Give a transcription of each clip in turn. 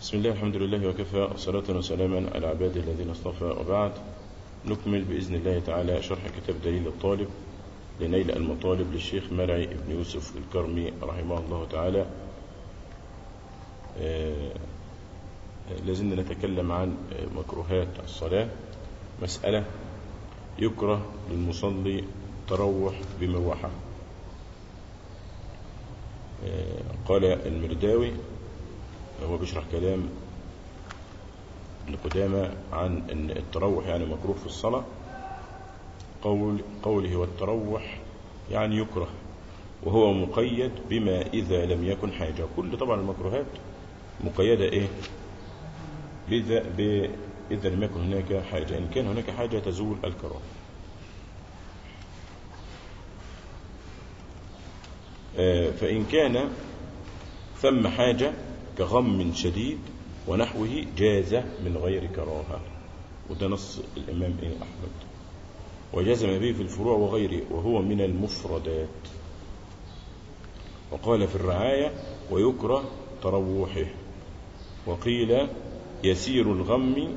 بسم الله الحمد لله وكفى وصلاة وسلاما على عباده الذين اصطفى وبعد نكمل بإذن الله تعالى شرح كتاب دليل الطالب لنيل المطالب للشيخ مرعي بن يوسف الكرمي رحمه الله تعالى آه، لازلنا نتكلم عن مكروهات الصلاة مسألة يكره للمصلي تروح بمروحة آه، قال المرداوي هو بيشرح كلام ابن قدامة عن ان التروح يعني مكروه في الصلاة قول قوله والتروح يعني يكره وهو مقيد بما إذا لم يكن حاجة كل طبعا المكروهات مقيدة إيه بإذا, بإذا لم يكن هناك حاجة إن كان هناك حاجة تزول الكراهة آه، فإن كان ثم حاجة كغم شديد ونحوه جاز من غير كراهة وده نص الإمام إيه أحمد وجزم به في الفروع وغيره وهو من المفردات وقال في الرعاية ويكره تروحه وقيل يسير الغم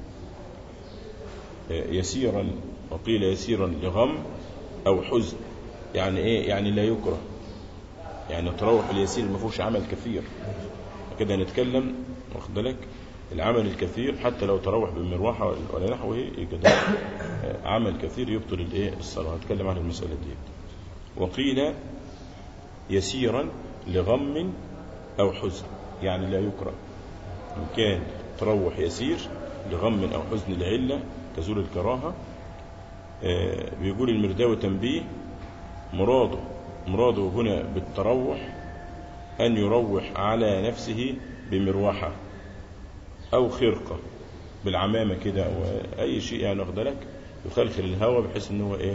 يسيرا وقيل يسيرا لغم أو حزن يعني إيه يعني لا يكره يعني التروح اليسير ما فيهوش عمل كثير كده نتكلم واخد بالك العمل الكثير حتى لو تروح بالمروحه ولا نحوه يجد عمل كثير يبطل الايه الصلاه هنتكلم عن المساله دي وقيل يسيرا لغم او حزن يعني لا يكره ان كان تروح يسير لغم او حزن لعله تزول الكراهه بيقول المرداوي تنبيه مراده مراده هنا بالتروح أن يروح على نفسه بمروحة أو خرقة بالعمامة كده أو أي شيء يعني واخد بالك يخلخل الهواء بحيث إن هو إيه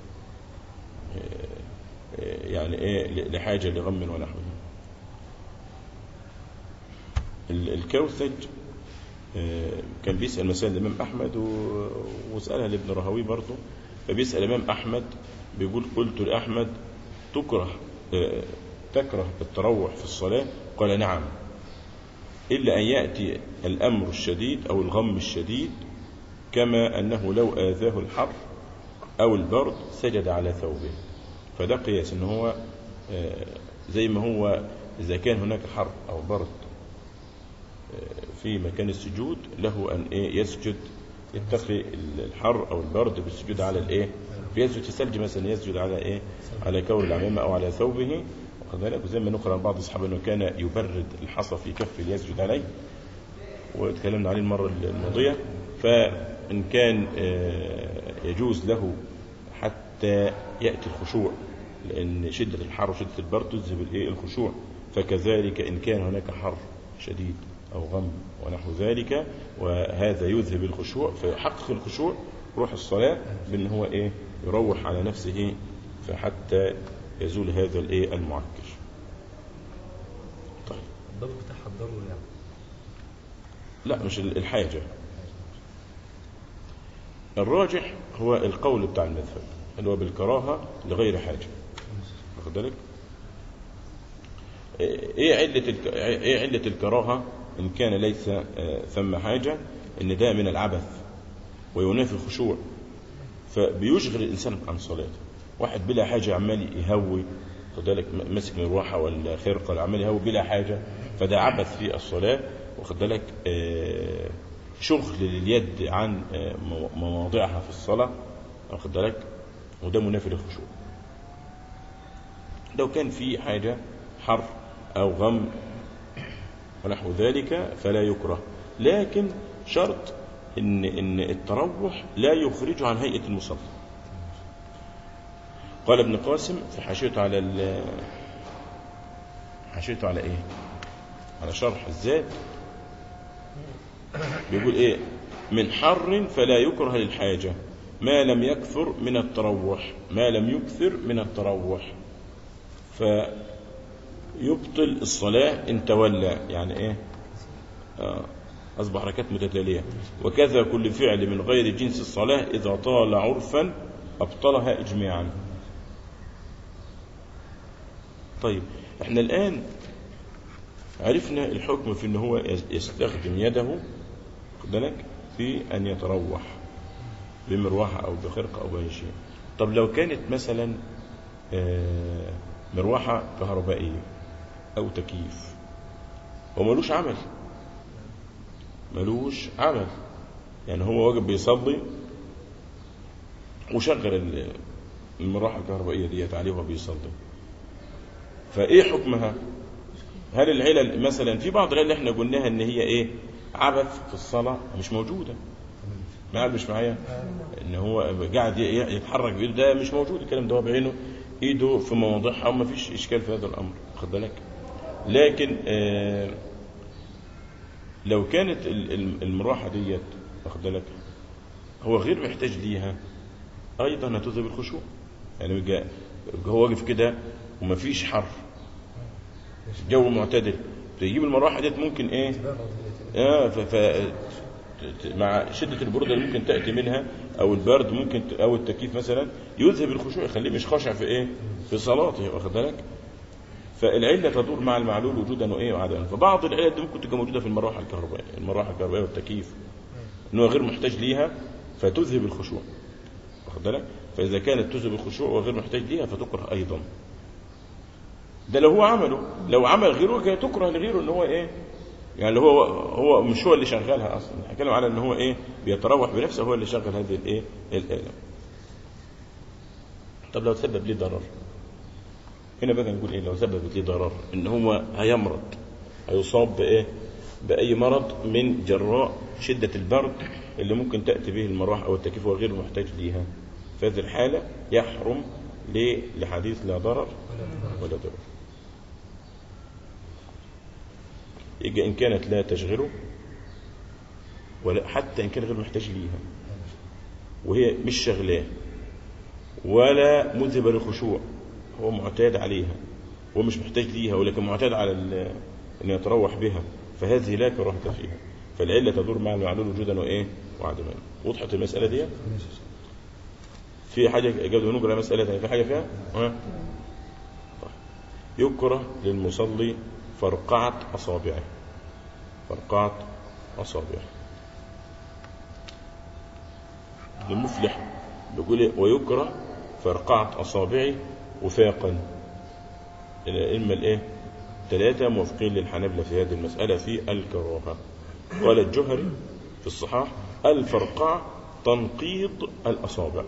يعني إيه لحاجة لغم ونحوه الكوثج كان بيسأل مسائل الإمام أحمد وسألها لابن رهوي برضه فبيسأل الإمام أحمد بيقول قلت لأحمد تكره تكره التروح في الصلاة قال نعم إلا أن يأتي الأمر الشديد أو الغم الشديد كما أنه لو آذاه الحر أو البرد سجد على ثوبه فده قياس أنه هو زي ما هو إذا كان هناك حر أو برد في مكان السجود له أن إيه يسجد يتقي الحر أو البرد بالسجود على الإيه يسجد في الثلج مثلا يسجد على إيه على كور العمامة أو على ثوبه واخد بالك وزي ما نقرا عن بعض اصحابه انه كان يبرد الحصى في كف ليسجد عليه وتكلمنا عليه المره الماضيه فان كان يجوز له حتى ياتي الخشوع لان شده الحر وشده البرد تذهب الايه الخشوع فكذلك ان كان هناك حر شديد او غم ونحو ذلك وهذا يذهب الخشوع فيحقق الخشوع روح الصلاه بان هو ايه يروح على نفسه فحتى يزول هذا الايه المعكر طيب الضبط بتاعها الضروري يعني لا مش الحاجة الراجح هو القول بتاع المذهب اللي هو بالكراهة لغير حاجة واخد بالك ايه علة الك... ايه علة الكراهة ان كان ليس ثم حاجة ان ده من العبث وينافي الخشوع فبيشغل الانسان عن صلاته واحد بلا حاجة عمال يهوي خد بالك ماسك مروحة ولا خرقة ولا عمال يهوي بلا حاجة فده عبث في الصلاة واخد بالك آه شغل لليد عن آه مواضعها في الصلاة واخد بالك وده منافي للخشوع لو كان في حاجة حر أو غم ونحو ذلك فلا يكره لكن شرط إن إن التروح لا يخرجه عن هيئة المصلي قال ابن قاسم في حاشيته على ال حاشيته على ايه على شرح الذات بيقول ايه من حر فلا يكره للحاجة ما لم يكثر من التروح ما لم يكثر من التروح فيبطل الصلاة إن تولى يعني إيه آه أصبح ركعات متتالية وكذا كل فعل من غير جنس الصلاة إذا طال عرفا أبطلها إجماعا طيب احنا الآن عرفنا الحكم في ان هو يستخدم يده خد بالك في ان يتروح بمروحه او بخرقه او باي شيء طب لو كانت مثلا آه، مروحه كهربائيه او تكييف وملوش عمل ملوش عمل يعني هو واقف بيصلي وشغل ال- المروحه الكهربائيه ديت عليه وهو بيصلي فايه حكمها هل العلل مثلا في بعض العلل احنا قلناها ان هي ايه عبث في الصلاه مش موجوده ما مش معايا ان هو قاعد ي- يتحرك بايده ده مش موجود الكلام ده هو بعينه ايده في مواضعها وما فيش اشكال في هذا الامر خد بالك لكن آه لو كانت ال- ال- المروحه ديت واخد بالك هو غير محتاج ليها ايضا هتذهب الخشوع يعني يبقى يبقى هو واقف كده ومفيش حر جو معتدل تجيب المروحه ديت ممكن ايه اه ف... ف... ت- مع شدة البرودة اللي ممكن تأتي منها أو البرد ممكن ت- أو التكييف مثلا يذهب الخشوع يخليه مش خاشع في إيه؟ في صلاته واخد بالك؟ فالعلة تدور مع المعلول وجودا وإيه وعدما فبعض العلل دي ممكن تبقى موجودة في المروحة الكهربائية المروحة الكهربائية والتكييف إن هو غير محتاج ليها فتذهب الخشوع واخد بالك؟ فإذا كانت تذهب الخشوع وغير محتاج ليها فتكره أيضا ده لو هو عمله لو عمل غيره كانت تكره لغيره ان هو ايه يعني اللي هو هو مش هو اللي شغالها اصلا هنتكلم على ان هو ايه بيتروح بنفسه هو اللي شغل هذه الايه الاله طب لو سبب ليه ضرر هنا بقى نقول ايه لو سببت ليه ضرر ان هو هيمرض هيصاب بايه باي مرض من جراء شده البرد اللي ممكن تاتي به المروحه او التكييف وهو غير محتاج ليها في هذه الحاله يحرم ليه لحديث لا ضرر ولا ضرر يبقى إن كانت لا تشغله ولا حتى إن كان غير محتاج ليها وهي مش شغلاه ولا مذهبة للخشوع هو معتاد عليها هو مش محتاج ليها ولكن معتاد على ال- أن يتروح بها فهذه لا كراهة فيها فالعلة تدور مع المعلول وجودا وإيه وعدما وضحت المسألة دي في حاجة قبل ما نقرأ مسألة تانية في حاجة فيها ها؟ طيب. يكره للمصلي فرقعة أصابعه فرقعة أصابعه المفلح بيقول إيه؟ ويكره فرقعة أصابعه وفاقا الأئمة الإيه؟ ثلاثة موافقين للحنابلة في هذه المسألة في الكراهة قال الجهري في الصحاح الفرقعة تنقيض الأصابع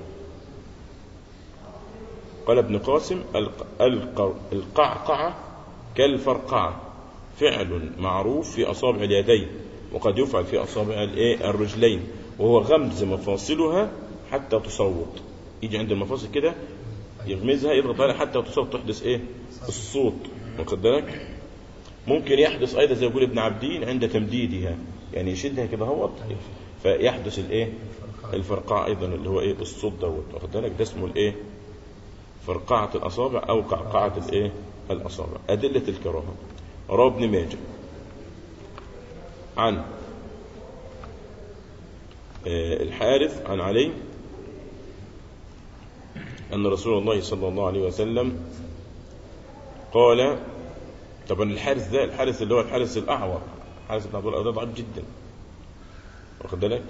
قال ابن قاسم الق- الق- القعقعة كالفرقعة فعل معروف في أصابع اليدين وقد يفعل في أصابع الإيه؟ الرجلين وهو غمز مفاصلها حتى تصوت يجي عند المفاصل كده يغمزها يضغط عليها حتى تصوت تحدث إيه الصوت واخد بالك ممكن يحدث أيضا زي يقول ابن عبدين عند تمديدها يعني يشدها كده هوت فيحدث الإيه الفرقعة أيضا اللي هو إيه الصوت دوت واخد بالك ده اسمه الإيه فرقعة الأصابع أو قعقعة الإيه الأصابع أدلة الكراهة رواه ابن ماجه عن آه، الحارث عن علي أن رسول الله صلى الله عليه وسلم قال طبعا الحارث ده الحارث اللي هو الحارث الأعور حارث بن عبد الله ده ضعيف جدا واخد بالك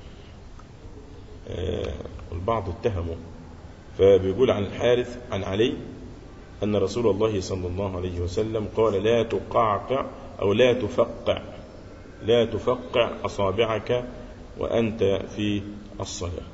آه، والبعض اتهمه فبيقول عن الحارث عن علي أن رسول الله صلى الله عليه وسلم قال لا تقعقع أو لا تفقع لا تفقع أصابعك وأنت في الصلاة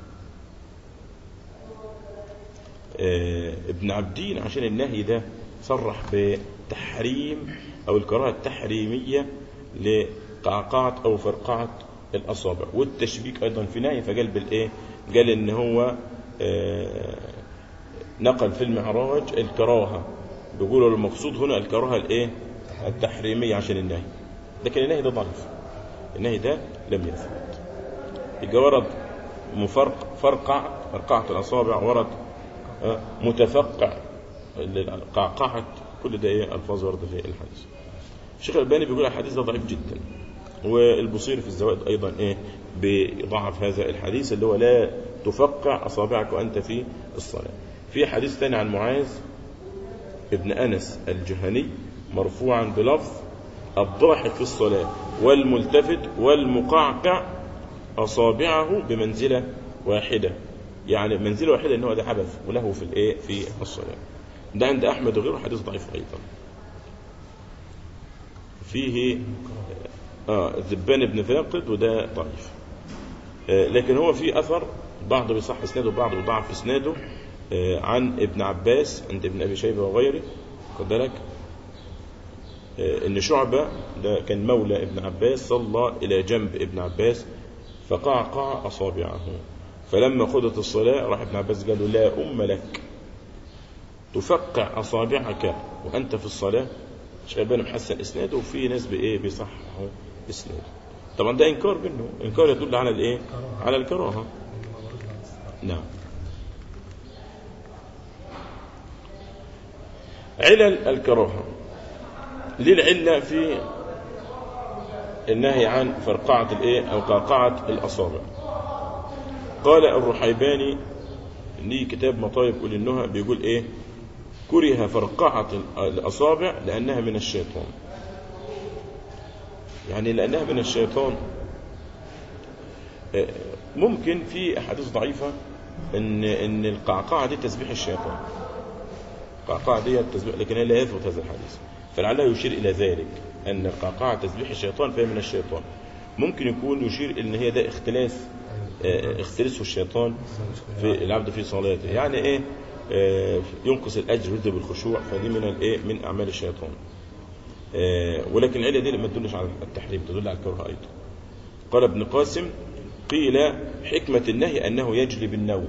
آه، ابن عبدين عشان النهي ده صرح بتحريم أو الكراهة التحريمية لقعقعة أو فرقعة الأصابع والتشبيك أيضا في نهي فقال بالإيه قال إن هو آه، نقل في المعراج الكراهة بيقولوا المقصود هنا الكراهة الايه التحريمية عشان النهي لكن النهي ده ضعيف النهي ده لم يثبت يبقى ورد مفرق فرقع فرقعة الأصابع ورد آه، متفقع اللي- قعقعة كل ده ايه ألفاظ ورد في الحديث الشيخ الألباني بيقول الحديث ده ضعيف جدا والبصير في الزوائد أيضا ايه بيضعف هذا الحديث اللي هو لا تفقع أصابعك وأنت في الصلاة في حديث ثاني عن معاذ ابن أنس الجهني مرفوعا بلفظ الضاحك في الصلاة والملتفت والمقعقع أصابعه بمنزلة واحدة يعني منزلة واحدة إن هو ده حدث وله في الإيه في الصلاة ده عند أحمد وغيره حديث ضعيف أيضا فيه آه ذبان بن ثاقد وده ضعيف آه لكن هو في أثر بعض بيصح إسناده وبعض بيضعف إسناده آه عن ابن عباس عند ابن أبي شيبة وغيره خد بالك آه إن شعبة ده كان مولى ابن عباس صلى إلى جنب ابن عباس فقعقع أصابعه فلما خدت الصلاة راح ابن عباس قال له لا أم لك تفقع أصابعك وأنت في الصلاة شيبان محسن إسناده وفي ناس بإيه بيصححوا إسناده طبعا ده إنكار منه إنكار يدل على الإيه على الكراهة نعم علل الكراهة ليه العلة في النهي عن فرقعة الإيه أو قعقعة الأصابع قال الرحيباني ليه كتاب مطايب أولي النهى بيقول إيه كره فرقعة الأصابع لأنها من الشيطان يعني لأنها من الشيطان ممكن في أحاديث ضعيفة إن إن القعقعة دي تسبيح الشيطان القعقعة دي تسبيح لكن لا يثبت هذا الحديث فلعله يشير إلى ذلك أن القعقعة تسبيح الشيطان فهي من الشيطان ممكن يكون يشير إن هي ده اختلاس اختلسه الشيطان في العبد في صلاته يعني ايه ينقص الاجر ويذهب الخشوع فدي من الايه من اعمال الشيطان ولكن العله دي ما تدلش على التحريم تدل على الكراهه ايضا قال ابن قاسم قيل حكمه النهي انه يجلب النوم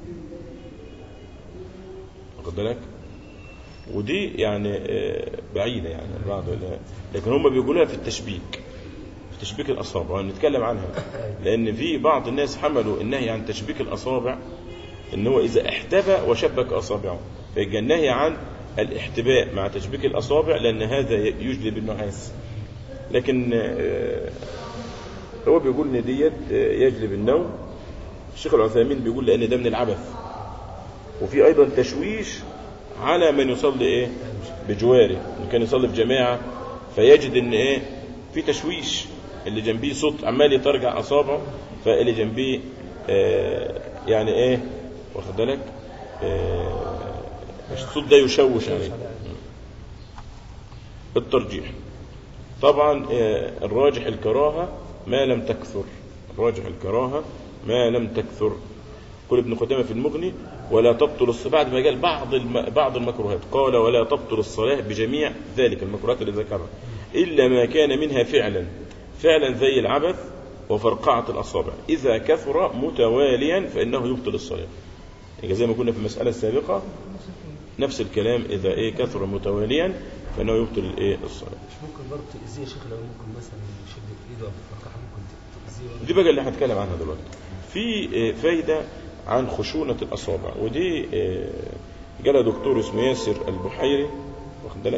واخد بالك ودي يعني بعيده يعني بعض لكن هم بيقولوها في التشبيك في تشبيك الاصابع ونتكلم عنها لان في بعض الناس حملوا النهي عن تشبيك الاصابع ان هو اذا احتبى وشبك اصابعه فيبقى النهي عن الاحتباء مع تشبيك الاصابع لان هذا يجلب النعاس لكن هو بيقول ان ديت يجلب النوم الشيخ العثيمين بيقول لان ده من العبث وفي ايضا تشويش على من يصلي ايه بجواره كان يصلي في جماعه فيجد ان ايه في تشويش اللي جنبيه صوت عمال يترجع اصابعه فاللي جنبيه آه يعني ايه واخد بالك آه الصوت ده يشوش عليه الترجيح طبعا آه الراجح الكراهه ما لم تكثر الراجح الكراهه ما لم تكثر قل ابن قدامه في المغني ولا تبطل الصلاة بعد ما قال بعض الم... بعض المكروهات قال ولا تبطل الصلاة بجميع ذلك المكروهات اللي ذكرها إلا ما كان منها فعلا فعلا زي العبث وفرقعة الأصابع إذا كثر متواليا فإنه يبطل الصلاة يعني زي ما كنا في المسألة السابقة نفس الكلام إذا إيه كثر متواليا فإنه يبطل الإيه الصلاة مش ممكن برضه تأذيه يا شيخ لو ممكن مثلا يشد إيده أو يفرقعها ممكن تأذيه دي بقى اللي هنتكلم عنها دلوقتي في فايدة عن خشونة الأصابع ودي جالها دكتور اسمه ياسر البحيري واخد بالك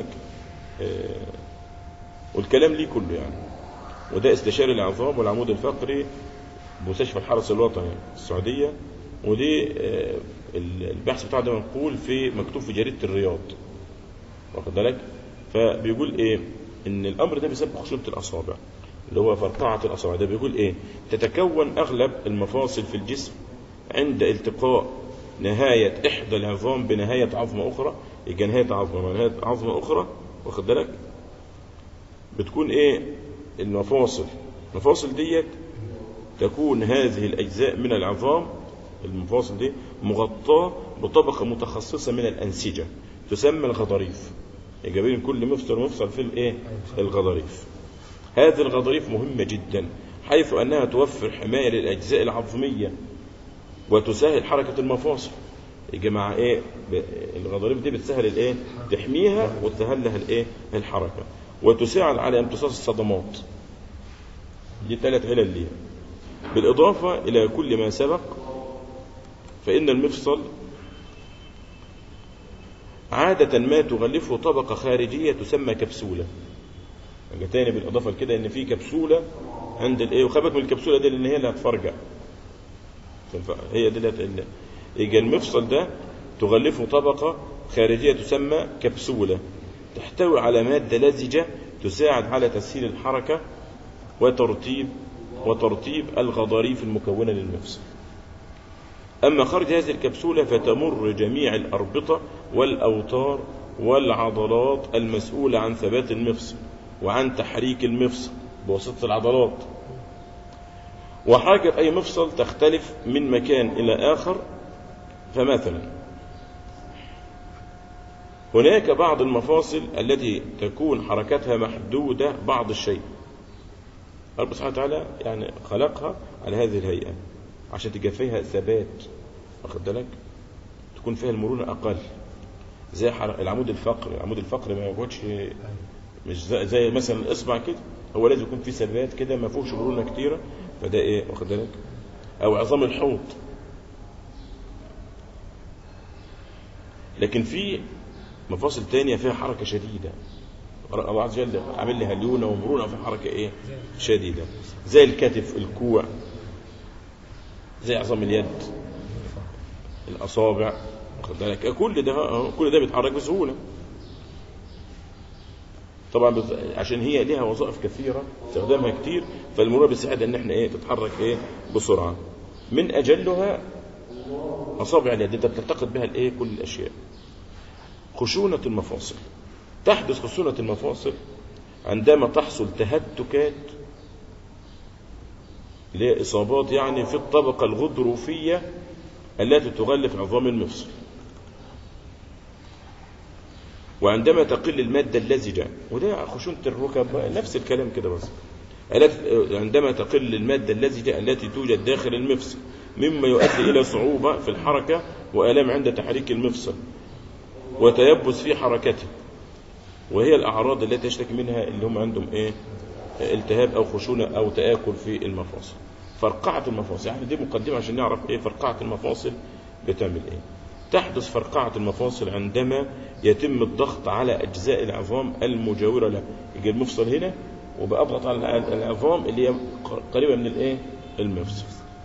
والكلام ليه كله يعني وده استشاري العظام والعمود الفقري مستشفى الحرس الوطني السعودية ودي البحث بتاعه ده منقول في مكتوب في جريدة الرياض واخد بالك فبيقول ايه ان الامر ده بيسبب خشونة الاصابع اللي هو فرقعة الاصابع ده بيقول ايه تتكون اغلب المفاصل في الجسم عند التقاء نهاية إحدى العظام بنهاية عظمة أخرى يبقى نهاية عظمة مع نهاية عظمة أخرى واخد بالك بتكون إيه المفاصل المفاصل ديت تكون هذه الأجزاء من العظام المفاصل دي مغطاة بطبقة متخصصة من الأنسجة تسمى الغضاريف يبقى بين كل مفصل ومفصل في الإيه الغضاريف هذه الغضاريف مهمة جدا حيث أنها توفر حماية للأجزاء العظمية وتسهل حركة المفاصل يا جماعة ايه الغضاريف دي بتسهل الايه تحميها وتسهل لها الايه الحركة وتساعد على امتصاص الصدمات دي ثلاث علل ليها بالإضافة إلى كل ما سبق فإن المفصل عادة ما تغلفه طبقة خارجية تسمى كبسولة يبقى تاني بالإضافة لكده إن في كبسولة عند الإيه وخبك من الكبسولة دي لأن هي اللي هتفرجع هي دي اللي يجي المفصل ده تغلفه طبقة خارجية تسمى كبسولة تحتوي على مادة لزجة تساعد على تسهيل الحركة وترتيب وترتيب الغضاريف المكونة للمفصل أما خارج هذه الكبسولة فتمر جميع الأربطة والأوتار والعضلات المسؤولة عن ثبات المفصل وعن تحريك المفصل بواسطة العضلات وحركة أي مفصل تختلف من مكان إلى آخر فمثلا هناك بعض المفاصل التي تكون حركتها محدودة بعض الشيء رب سبحانه وتعالى يعني خلقها على هذه الهيئة عشان تبقى فيها ثبات واخد بالك تكون فيها المرونة أقل زي حر- العمود الفقري العمود الفقري ما يقعدش مش زي, زي مثلا الاصبع كده هو لازم يكون فيه ثبات كده ما فيهوش مرونة كتيرة فده ايه واخد بالك او عظام الحوض لكن في مفاصل تانية فيها حركة شديدة الله عز وجل عامل لها ليونة ومرونة في حركة ايه شديدة زي الكتف الكوع زي عظام اليد الأصابع واخد بالك كل ده أهو، كل ده بيتحرك بسهولة طبعا بت- عشان هي ليها وظائف كثيرة استخدامها كتير فالمرونة بتساعد ان احنا ايه تتحرك ايه بسرعة من اجلها اصابع اليد انت بتلتقط بها الايه كل الاشياء خشونة المفاصل تحدث خشونة المفاصل عندما تحصل تهتكات لإصابات يعني في الطبقة الغضروفية التي تغلف عظام المفصل وعندما تقل المادة اللزجة وده خشونة الركب نفس الكلام كده بس التي- عندما تقل المادة اللزجة التي توجد داخل المفصل مما يؤدي إلى صعوبة في الحركة وآلام عند تحريك المفصل وتيبس في حركته وهي الأعراض التي يشتكي منها اللي هم عندهم إيه التهاب أو خشونة أو تآكل في المفاصل فرقعة المفاصل يعني دي مقدمة عشان نعرف إيه فرقعة المفاصل بتعمل إيه تحدث فرقعة المفاصل عندما يتم الضغط على أجزاء العظام المجاورة له يجي المفصل هنا وبأضغط على العظام اللي هي قريبة من الإيه المفصل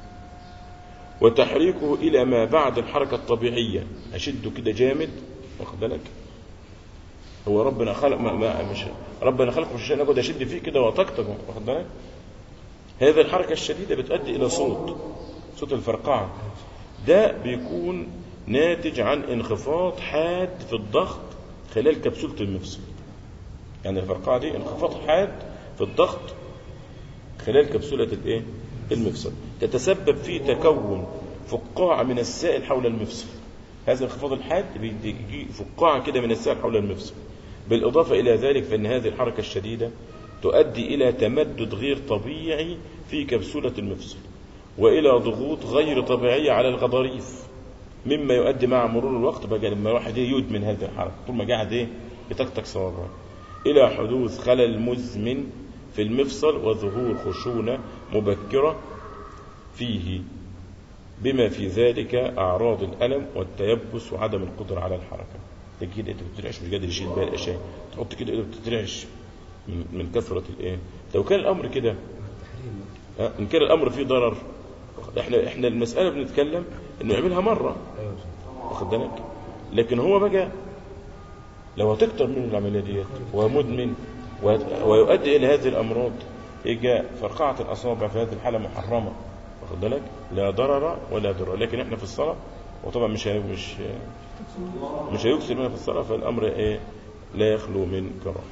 وتحريكه إلى ما بعد الحركة الطبيعية أشده كده جامد واخد بالك هو ربنا خلق ما ما مش ربنا خلق مش عشان اقعد اشد فيه كده واطقطق واخد بالك هذه الحركه الشديده بتؤدي الى صوت صوت الفرقعه ده بيكون ناتج عن انخفاض حاد في الضغط خلال كبسوله المفصل يعني الفرقعه دي انخفاض حاد في الضغط خلال كبسوله الايه المفصل تتسبب في تكون فقاعه من السائل حول المفصل هذا الانخفاض الحاد بيجي فقاعه كده من السائل حول المفصل بالإضافة إلى ذلك فإن هذه الحركة الشديدة تؤدي إلى تمدد غير طبيعي في كبسولة المفصل وإلى ضغوط غير طبيعية على الغضاريف مما يؤدي مع مرور الوقت بقى لما واحد إيه يدمن هذه الحركة طول ما قاعد إيه يتكتك صوابعه إلى حدوث خلل مزمن في المفصل وظهور خشونة مبكرة فيه بما في ذلك أعراض الألم والتيبس وعدم القدرة على الحركة تجي كده انت بتترعش مش قادر يشيل باقي الاشياء تحط كده ايدك بتترعش من, من كثره الايه لو كان الامر كده تحريم ها، ان كان الامر فيه ضرر احنا احنا المساله بنتكلم انه يعملها مره ايوه واخد بالك لكن هو بقى لو هتكتر منه العمليه ديت ومدمن وهت- ويؤدي الى هذه الامراض يجي فرقعه الاصابع في هذه الحاله محرمه واخد بالك لا ضرر ولا ضرر لكن احنا في الصلاه وطبعا مش هي- مش مش هيكسر منها في الصلاه فالامر ايه لا يخلو من كراهه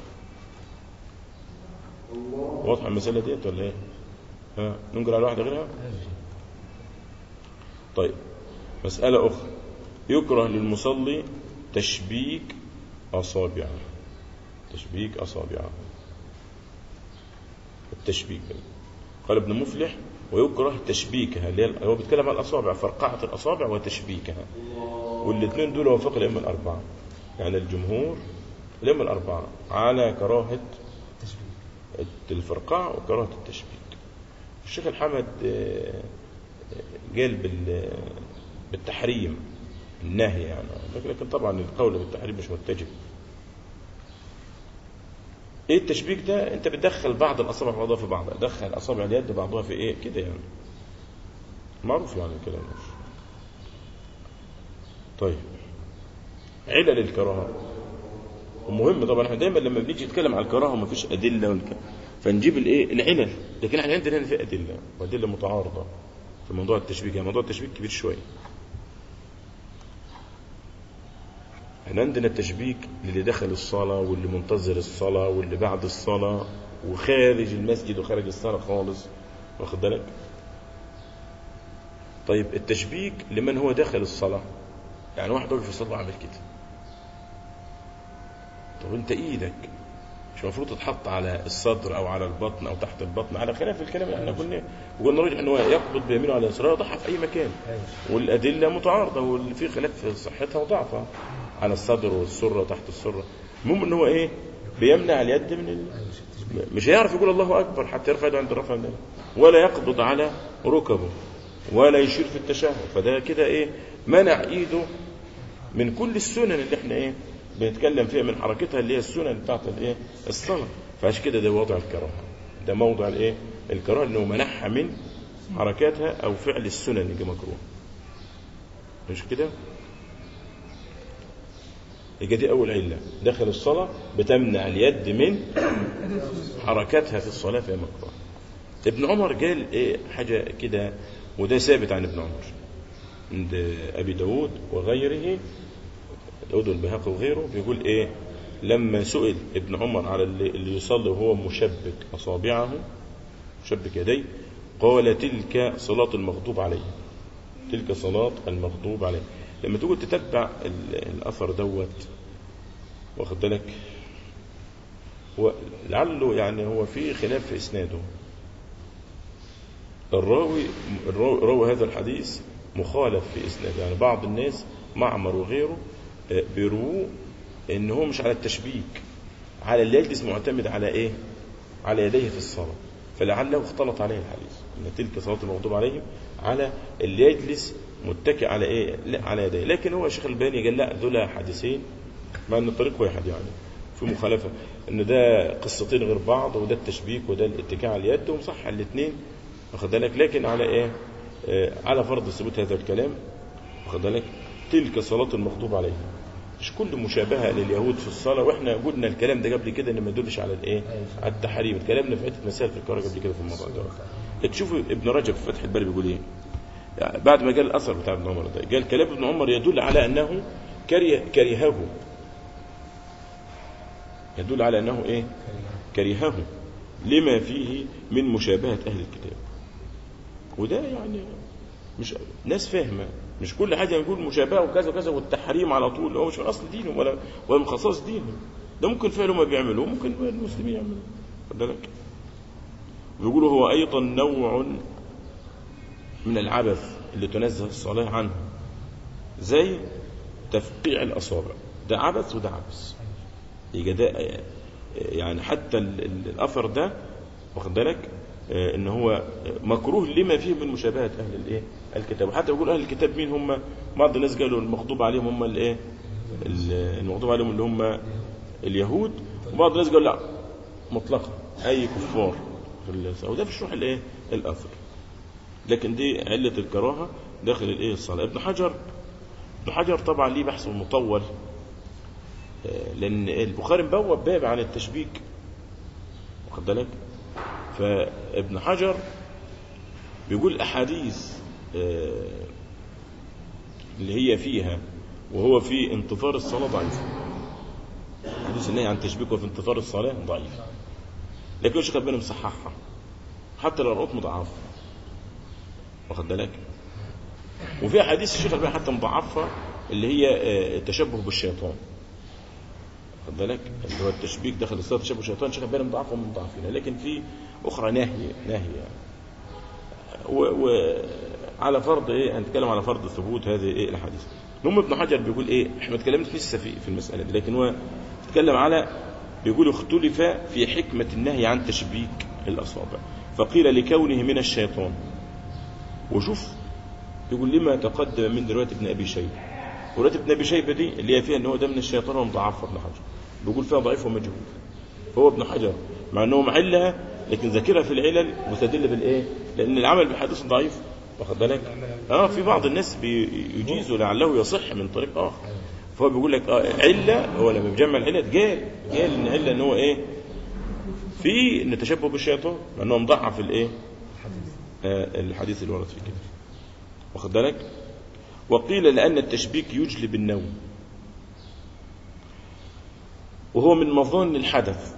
واضحه المساله ديت ولا ايه؟ ها ننقل على واحده غيرها؟ طيب مسألة أخرى يكره للمصلي تشبيك أصابعه تشبيك أصابعه التشبيك قال ابن مفلح ويكره تشبيكها اللي هي- هو بيتكلم عن الأصابع فرقعة الأصابع وتشبيكها والاثنين دول وفق الأئمة الأربعة يعني الجمهور الأئمة الأربعة على كراهة تشبيه الفرقعة وكراهة التشبيك الشيخ الحمد آه، آه، قال بال- بالتحريم النهي يعني لكن لكن طبعا القول بالتحريم مش متجه ايه التشبيك ده انت بتدخل بعض الاصابع بعضها في بعضها دخل اصابع اليد بعضها في ايه كده يعني معروف يعني الكلام ده طيب علل الكراهه ومهم طبعا احنا دايما لما بنيجي نتكلم على الكراهه ومفيش ادله والك... فنجيب الايه العلل لكن احنا عندنا هنا في ادله وادله متعارضه في موضوع التشبيك يعني موضوع التشبيك كبير شويه احنا عندنا التشبيك للي دخل الصلاه واللي منتظر الصلاه واللي بعد الصلاه وخارج المسجد وخارج الصلاه خالص واخد بالك طيب التشبيك لمن هو داخل الصلاه يعني واحد واقف في الصلاه وعمل كده طب انت ايدك مش المفروض تتحط على الصدر او على البطن او تحت البطن على خلاف الكلام اللي احنا قلناه وقلنا راجع ان هو يقبض بيمينه على يساره يضعها في اي مكان ايوه والادله متعارضه واللي في خلاف في صحتها وضعفها على الصدر والسره تحت السره المهم ان هو ايه بيمنع اليد من ال... ايوه شيخ تشبيه مش هيعرف يقول الله اكبر حتى يرفع يده عند الرفع ده ولا يقبض على ركبه ولا يشير في التشهد فده كده ايه منع ايده من كل السنن اللي احنا ايه بنتكلم فيها من حركتها اللي هي السنن بتاعت الايه الصلاه فعشان كده ده وضع الكراهه ده موضع الايه الكراهه انه منعها من حركاتها او فعل السنن اللي مكروه مش كده يبقى دي اول عله داخل الصلاه بتمنع اليد من حركاتها في الصلاه فهي مكروه ابن عمر قال ايه حاجه كده وده ثابت عن ابن عمر عند ابي داود وغيره داود والبهقي وغيره بيقول ايه لما سئل ابن عمر على اللي, اللي يصلي وهو مشبك اصابعه مشبك يديه قال تلك صلاة المغضوب عليه تلك صلاة المغضوب عليه لما تيجي تتبع ال- الاثر دوت واخد بالك هو لعله يعني هو في خلاف في اسناده الراوي الراوي راوي هذا الحديث مخالف في اسناده يعني بعض الناس معمر وغيره آه، بيرووه ان هو مش على التشبيك على اللي يجلس معتمد على ايه على يديه في الصلاه فلعله اختلط عليه الحديث ان تلك صلاه المغضوب عليهم على اللي يجلس متكئ على ايه لا على يديه لكن هو الشيخ الباني قال لا دول حديثين مع ان الطريق واحد يعني في مخالفه ان ده قصتين غير بعض وده التشبيك وده الاتكاء على اليد ومصح الاثنين واخد بالك لكن على ايه آه، على فرض ثبوت هذا الكلام واخد بالك تلك صلاة المغضوب عليها مش كل مشابهة لليهود في الصلاة واحنا قلنا الكلام ده قبل كده ان ما يدلش على الايه على التحريم اتكلمنا في عدة مسائل في القراءة قبل كده في الموضوع ده تشوفوا ابن رجب في فتح الباري بيقول ايه يعني بعد ما قال الاثر بتاع ابن عمر ده قال كلام ابن عمر يدل على انه كره كرهه يدل على انه ايه كرهه لما فيه من مشابهة اهل الكتاب وده يعني مش ناس فاهمه مش كل حاجه نقول مشابهه وكذا وكذا والتحريم على طول هو مش من اصل دينهم ولا ولا من خصائص دينهم ده ممكن فعله ما بيعملوه ممكن المسلمين يعملوه خد بالك بيقولوا هو ايضا نوع من العبث اللي تنزه الصلاه عنه زي تفقيع الاصابع ده عبث وده عبث يبقى ده يعني حتى ال- ال- الاثر ده واخد بالك آه، ان هو مكروه لما فيه من مشابهه اهل الايه الكتاب وحتى بيقول اهل الكتاب مين هم بعض الناس قالوا المغضوب عليهم هم الايه ال- المغضوب عليهم اللي هم اليهود وبعض الناس قالوا لا مطلقا اي كفار في ال- وده في شروح الايه الاثر لكن دي عله الكراهه داخل الايه الصلاه ابن حجر ابن حجر طبعا ليه بحث مطول آه، لان البخاري مبوب باب عن التشبيك واخد بالك فابن حجر بيقول احاديث آه، اللي هي فيها وهو في انتظار الصلاه ضعيفه حديث النهي عن التشبيك وفي انتظار الصلاه ضعيف لكن الشيخ الباني مصححها حتى لو رأت مضاعفه واخد بالك وفي احاديث الشيخ الباني حتى مضاعفه اللي هي آه، التشبه بالشيطان خد بالك اللي هو التشبيك داخل الصلاه تشبه الشيطان شيخ الباني مضاعفه ومن مضاعفين لكن في اخرى ناهيه ناهيه وعلى فرض ايه هنتكلم على فرض ثبوت هذه ايه الاحاديث المهم ابن حجر بيقول ايه احنا ما اتكلمناش لسه في في المساله دي لكن هو اتكلم على بيقول اختلف في حكمه النهي عن تشبيك الاصابع فقيل لكونه من الشيطان وشوف يقول لما تقدم من روايه ابن ابي شيبه وروايه ابن ابي شيبه دي اللي هي فيها ان هو ده من الشيطان ومضاعفه ابن حجر بيقول فيها ضعيف ومجهول فهو ابن حجر مع انه محلها لكن ذاكرها في العلل مستدل بالايه؟ لان العمل بحديث ضعيف واخد بالك؟ اه في بعض الناس بيجيزوا لعله يصح من طريق اخر فهو بيقول لك اه العله هو لما بيجمع العله قال قال ان العله ان هو ايه في ان تشبه بالشيطان لانه مضعف الايه آه الحديث اللي ورد في كده واخد بالك وقيل لان التشبيك يجلب النوم وهو من مظان الحدث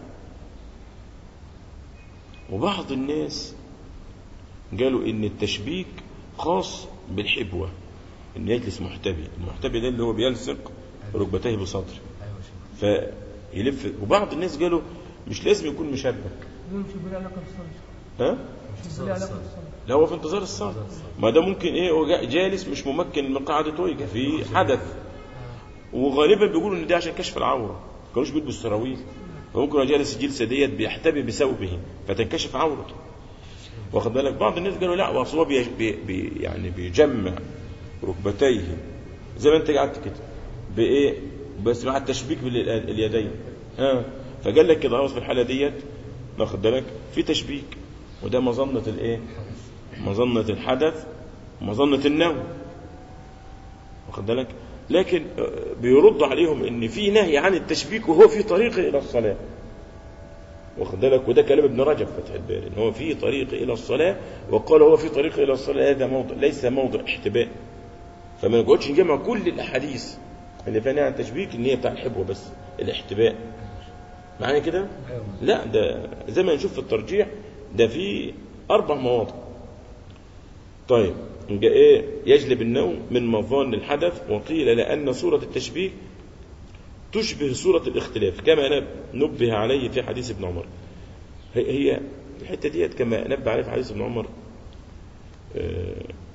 وبعض الناس قالوا ان التشبيك خاص بالحبوه ان يجلس محتبي المحتبي ده اللي هو بيلصق ركبتيه بصدره ايوه يا شيخ فيلف وبعض الناس قالوا مش لازم يكون مشبك مش بلا علاقة بالصلاة ها مش بلا علاقة بالصلاة لا هو في انتظار الصلاه ما ده ممكن ايه هو جا- جالس مش ممكن من قعدته يجي في حدث وغالبا بيقولوا ان ده عشان كشف العوره ما كانوش بيلبسوا سراويل فممكن هو جالس الجلسه ديت بيحتبي بثوبه فتنكشف عورته واخد بالك بعض الناس قالوا لا واصل هو بي بي بي يعني بيجمع ركبتيه زي ما انت قعدت كده بايه بس مع التشبيك باليدين ها فقال لك كده خلاص في الحاله ديت واخد بالك في تشبيك وده مظنه الايه مظنه الحدث ومظنه النوم واخد بالك لكن آه، بيرد عليهم ان في نهي عن التشبيك وهو في طريقه الى الصلاه واخد بالك وده كلام ابن رجب فتح الباري ان هو في طريق الى الصلاه وقال هو في طريق الى الصلاه هذا موضع ليس موضع احتباء فما نقعدش نجمع كل الاحاديث اللي فيها نهي عن التشبيك ان هي بتاع الحبوه بس الاحتباء معايا كده ايوه لا ده زي ما نشوف في الترجيح ده في اربع مواضع طيب يبقى ايه يجلب النوم من مظان الحدث وقيل لان صوره التشبيه تشبه صوره الاختلاف كما نبه عليه في حديث ابن عمر هي هي الحته ديت كما نبه عليه في حديث ابن عمر آه،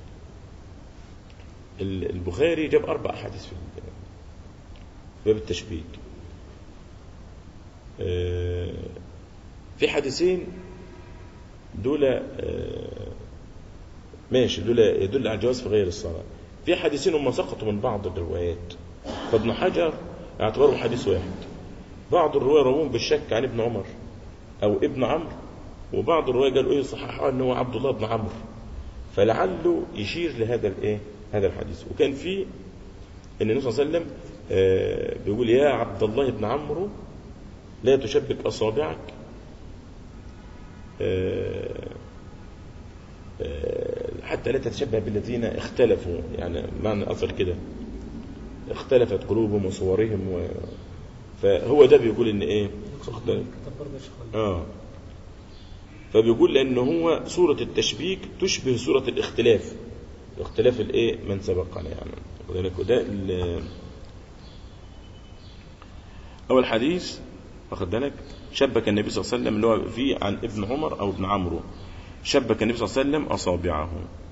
ال- البخاري جاب اربع احاديث في ال- باب التشبيك آه، في حديثين دول آه، ماشي دول يدل على الجواز في غير الصلاة في حديثين هم سقطوا من بعض الروايات فابن حجر اعتبرهم حديث واحد بعض الرواية روون بالشك عن ابن عمر أو ابن عمرو وبعض الرواية قالوا إيه صححوا أنه عبد الله بن عمرو فلعله يشير لهذا الإيه هذا الحديث وكان في ان النبي صلى الله عليه وسلم آه، بيقول يا عبد الله بن عمرو لا تشبك اصابعك آه، آه، حتى لا تتشبه بالذين اختلفوا يعني معنى اصل كده اختلفت قلوبهم وصورهم و... فهو ده بيقول ان ايه واخد بالك؟ كتاب برضه يا شيخ اه فبيقول لان هو صورة التشبيك تشبه صورة الاختلاف اختلاف الايه من سبقنا يعني واخد بالك؟ وده ال- اول حديث واخد بالك شبك النبي صلى الله عليه وسلم اللي هو فيه عن ابن عمر او ابن عمرو شبك النبي صلى الله عليه وسلم اصابعه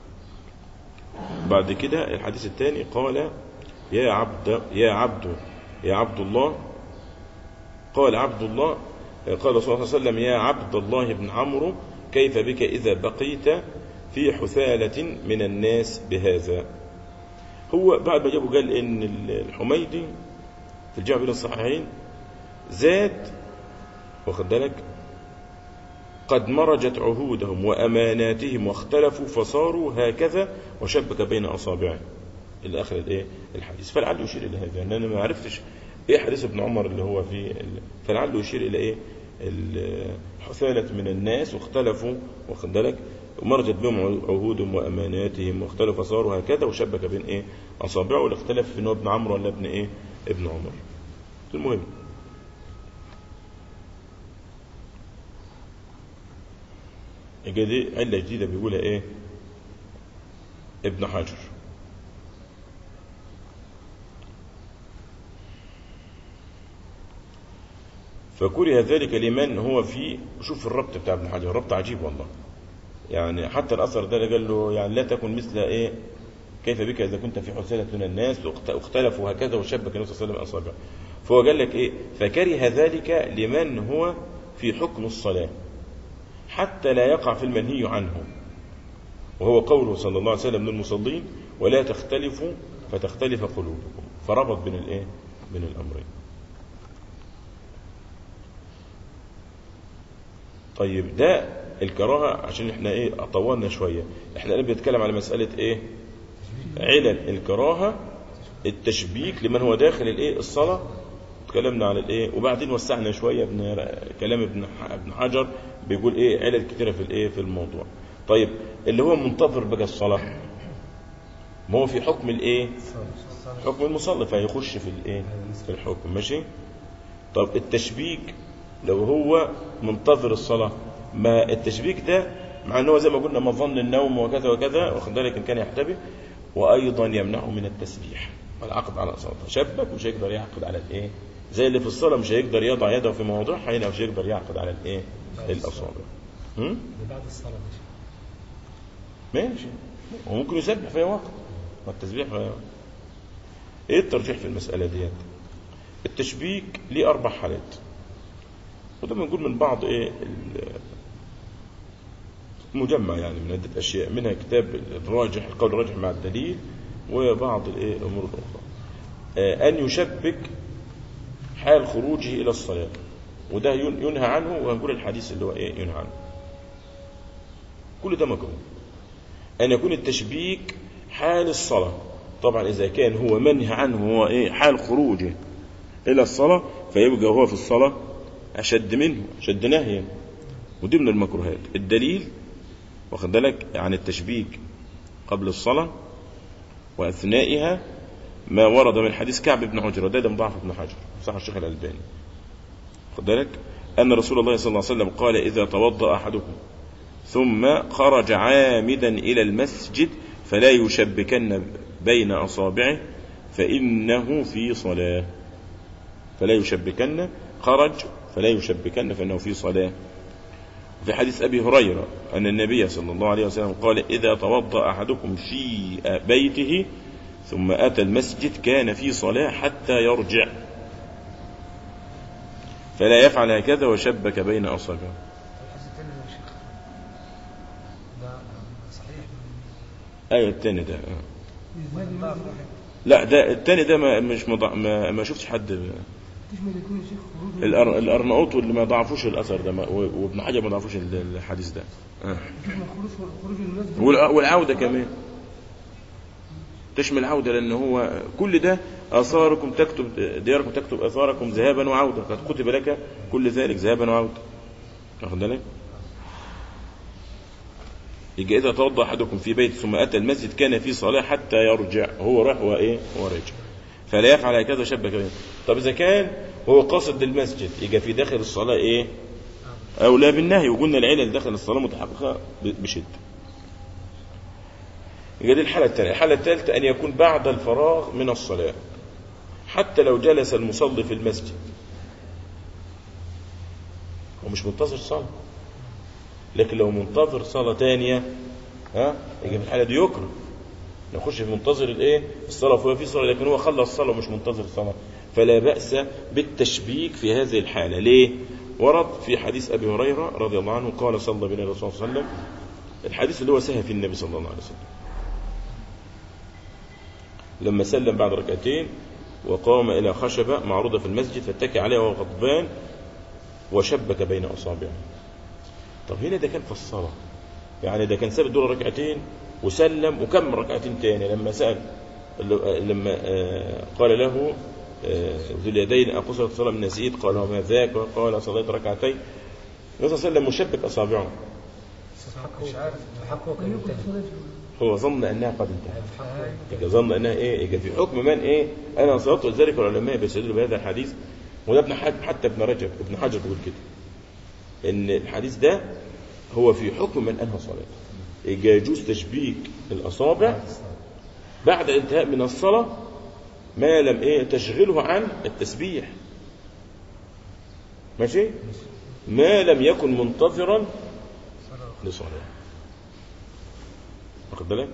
بعد كده الحديث الثاني قال يا عبد يا عبد يا عبد الله قال عبد الله قال رسول الله صلى الله عليه وسلم يا عبد الله بن عمرو كيف بك إذا بقيت في حثالة من الناس بهذا هو بعد ما جابوا قال إن الحميدي في الجامع بين الصحيحين زاد واخد بالك قد مرجت عهودهم وأماناتهم واختلفوا فصاروا هكذا وشبك بين أصابعه إلى آخر الإيه الحديث فلعله يشير إلى هذا لأن أنا ما عرفتش إيه حديث ابن عمر اللي هو في ال- فلعله يشير إلى إيه ال- حثالة من الناس واختلفوا واخد بالك ومرجت بهم عهودهم وأماناتهم واختلفوا فصاروا هكذا وشبك بين إيه أصابعه والاختلاف في إن هو ابن عمرو ولا ابن إيه ابن عمر المهم يبقى دي علة جديدة بيقولها ايه ابن حجر فكره ذلك لمن هو في شوف الربط بتاع ابن حجر ربط عجيب والله يعني حتى الاثر ده اللي قال له يعني لا تكن مثل ايه كيف بك اذا كنت في حسالة من الناس واخت- واختلفوا هكذا وشبك النبي صلى الله عليه وسلم اصابعه فهو قال لك ايه فكره ذلك لمن هو في حكم الصلاه حتى لا يقع في المنهي عنه وهو قوله صلى الله عليه وسلم للمصلين ولا تختلفوا فتختلف قلوبكم فربط بين الايه بين الامرين طيب ده الكراهه عشان احنا ايه طولنا شويه احنا الان بنتكلم على مساله ايه علل الكراهه التشبيك لمن هو داخل الايه الصلاه اتكلمنا عن الايه وبعدين وسعنا شويه ابن كلام ابن ح- ابن حجر بيقول ايه علل كتيره في الايه في الموضوع طيب اللي هو منتظر بقى الصلاه ما هو في حكم الايه حكم المصلي فهيخش في الايه في الحكم ماشي طب التشبيك لو هو منتظر الصلاه ما التشبيك ده مع ان هو زي ما قلنا مظن النوم وكذا وكذا واخد بالك ان كان يحتبه وايضا يمنعه من التسبيح والعقد على صلاته شبك مش هيقدر يعقد على الايه زي اللي في الصلاه مش هيقدر يضع يده في موضعها هنا مش هيقدر يعقد على الايه الاصابع هم؟ ده بعد الصلاة ماشي ماشي وممكن يسبح في أي وقت ما التسبيح في أي وقت. ايه الترجيح في المسألة ديت التشبيك ليه أربع حالات وده بنقول من بعض ايه ال- مجمع يعني من عدة أشياء منها كتاب الراجح القول الراجح مع الدليل وبعض الايه الأمور الأخرى آه، أن يشبك حال خروجه إلى الصلاة وده ين- ينهى عنه وهنقول الحديث اللي هو ايه ينهى عنه كل ده مكروه أن يكون التشبيك حال الصلاة طبعا إذا كان هو منهي عنه هو إيه حال خروجه إلى الصلاة فيبقى هو في الصلاة أشد منه أشد نهيا ودي من المكروهات الدليل واخد بالك عن التشبيك قبل الصلاة وأثنائها ما ورد من حديث كعب بن عجرة ده ده مضاعف ابن حجر صح الشيخ الألباني خد بالك أن رسول الله صلى الله عليه وسلم قال إذا توضأ أحدكم ثم خرج عامدا إلى المسجد فلا يشبكن بين أصابعه فإنه في صلاة فلا يشبكن خرج فلا يشبكن فإنه في صلاة في حديث أبي هريرة أن النبي صلى الله عليه وسلم قال إذا توضأ أحدكم في بيته ثم أتى المسجد كان في صلاة حتى يرجع فلا يفعل هكذا وشبك بين أصابعه الحديث الثاني يا شيخ ده صحيح أيوة التاني ده آه. ازاي من ضعف واحد لا ده التاني ده ما مش مضع ما, ما شفتش حد تشمل يكون يا شيخ خروج الأر... الارناؤوط واللي ما ضعفوش الاثر ده ما... و- وابن حجر ما ضعفوش ال- الحديث ده آه. تشمل خروج خروج المسجد وال- والعوده كمان تشمل العوده لان هو كل ده اثاركم تكتب دياركم تكتب اثاركم ذهابا وعوده قد كتب لك كل ذلك ذهابا وعوده واخد بالك يجي اذا توضا احدكم في بيت ثم اتى المسجد كان في صلاه حتى يرجع هو راح وايه هو راجع فلا يفعل هكذا شبك بينه طب اذا كان هو قاصد للمسجد يجي في داخل الصلاه ايه اولى بالنهي وقلنا العلل داخل الصلاه متحققه ب- بشده يبقى دي الحالة الثانية، الحالة الثالثة أن يكون بعد الفراغ من الصلاة حتى لو جلس المصلي في المسجد هو مش منتظر صلاة لكن لو منتظر صلاة تانية ها يجي في الحالة دي يكره نخش في منتظر الايه الصلاة فهو في صلاة لكن هو خلص الصلاة ومش منتظر الصلاة فلا بأس بالتشبيك في هذه الحالة ليه ورد في حديث أبي هريرة رضي الله عنه قال صلى بنا الرسول صلى الله عليه وسلم الحديث اللي هو سهى في النبي صلى الله عليه وسلم لما سلم بعد ركعتين وقام إلى خشبة معروضة في المسجد فاتكى عليها وهو غضبان وشبك بين أصابعه طب هنا ده كان في الصلاة يعني ده كان ساب دول ركعتين وسلم وكمل ركعتين تاني لما سأل لما آه، قال له آه، ذو اليدين أقصرت الصلاة من نسيت قال وما ذاك قال صليت ركعتين النبي صلى الله عليه وسلم مشبك أصابعه مش عارف الحق هو كان يكون انتهى صلاة هو ظن أنها قد انتهت الحق هو يبقى ظن انها ايه يبقى في حكم من ايه انا صلاه ولذلك العلماء بيستدلوا بهذا الحديث وده ابن حجر حتى ابن رجب ابن حجر بيقول كده ان الحديث ده هو في حكم من انهى صلاته يبقى يجوز تشبيك الاصابع بعد الانتهاء من الصلاه ما لم ايه تشغله عن التسبيح ماشي ما لم يكن منتظرا لصلاه واخد بالك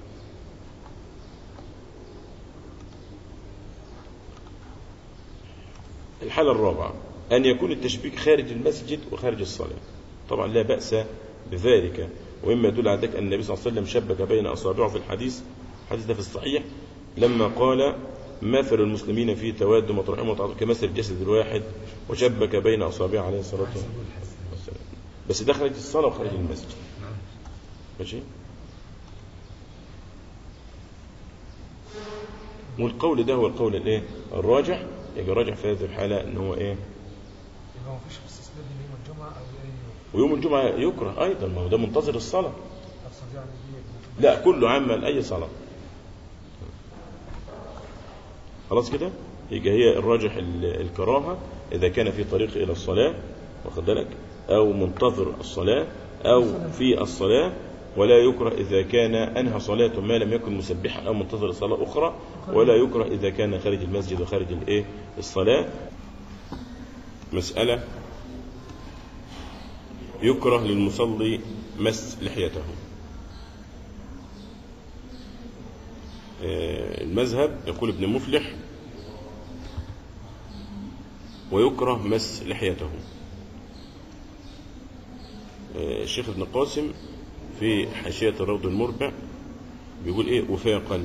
الحالة الرابعة أن يكون التشبيك خارج المسجد وخارج الصلاة طبعا لا بأس بذلك وإما يدل على ذلك أن النبي صلى الله عليه وسلم شبك بين أصابعه في الحديث الحديث ده في الصحيح لما قال مثل المسلمين في تواد مطرحهم وتعاطف كمثل الجسد الواحد وشبك بين أصابعه عليه الصلاة والسلام بس ده خارج الصلاة وخارج المسجد ماشي والقول ده هو القول الايه الراجح يبقى الراجح في هذه الحاله ان هو ايه يبقى ما فيش استثناء بين يوم الجمعة أو أي يوم ويوم الجمعه يكره ايضا ما هو ده منتظر الصلاه أقصد يعني دي لا كله عاما اي صلاه خلاص كده يبقى هي الراجح ال- الكراهه اذا كان في طريق الى الصلاه واخد بالك او منتظر الصلاه او في الصلاه ولا يكره اذا كان انهى صلاته ما لم يكن مسبحا او منتظر صلاه اخرى ولا يكره اذا كان خارج المسجد وخارج الايه الصلاه مساله يكره للمصلي مس لحيته آه، المذهب يقول ابن مفلح ويكره مس لحيته آه، الشيخ ابن قاسم في حاشية الروض المربع بيقول ايه وفاقا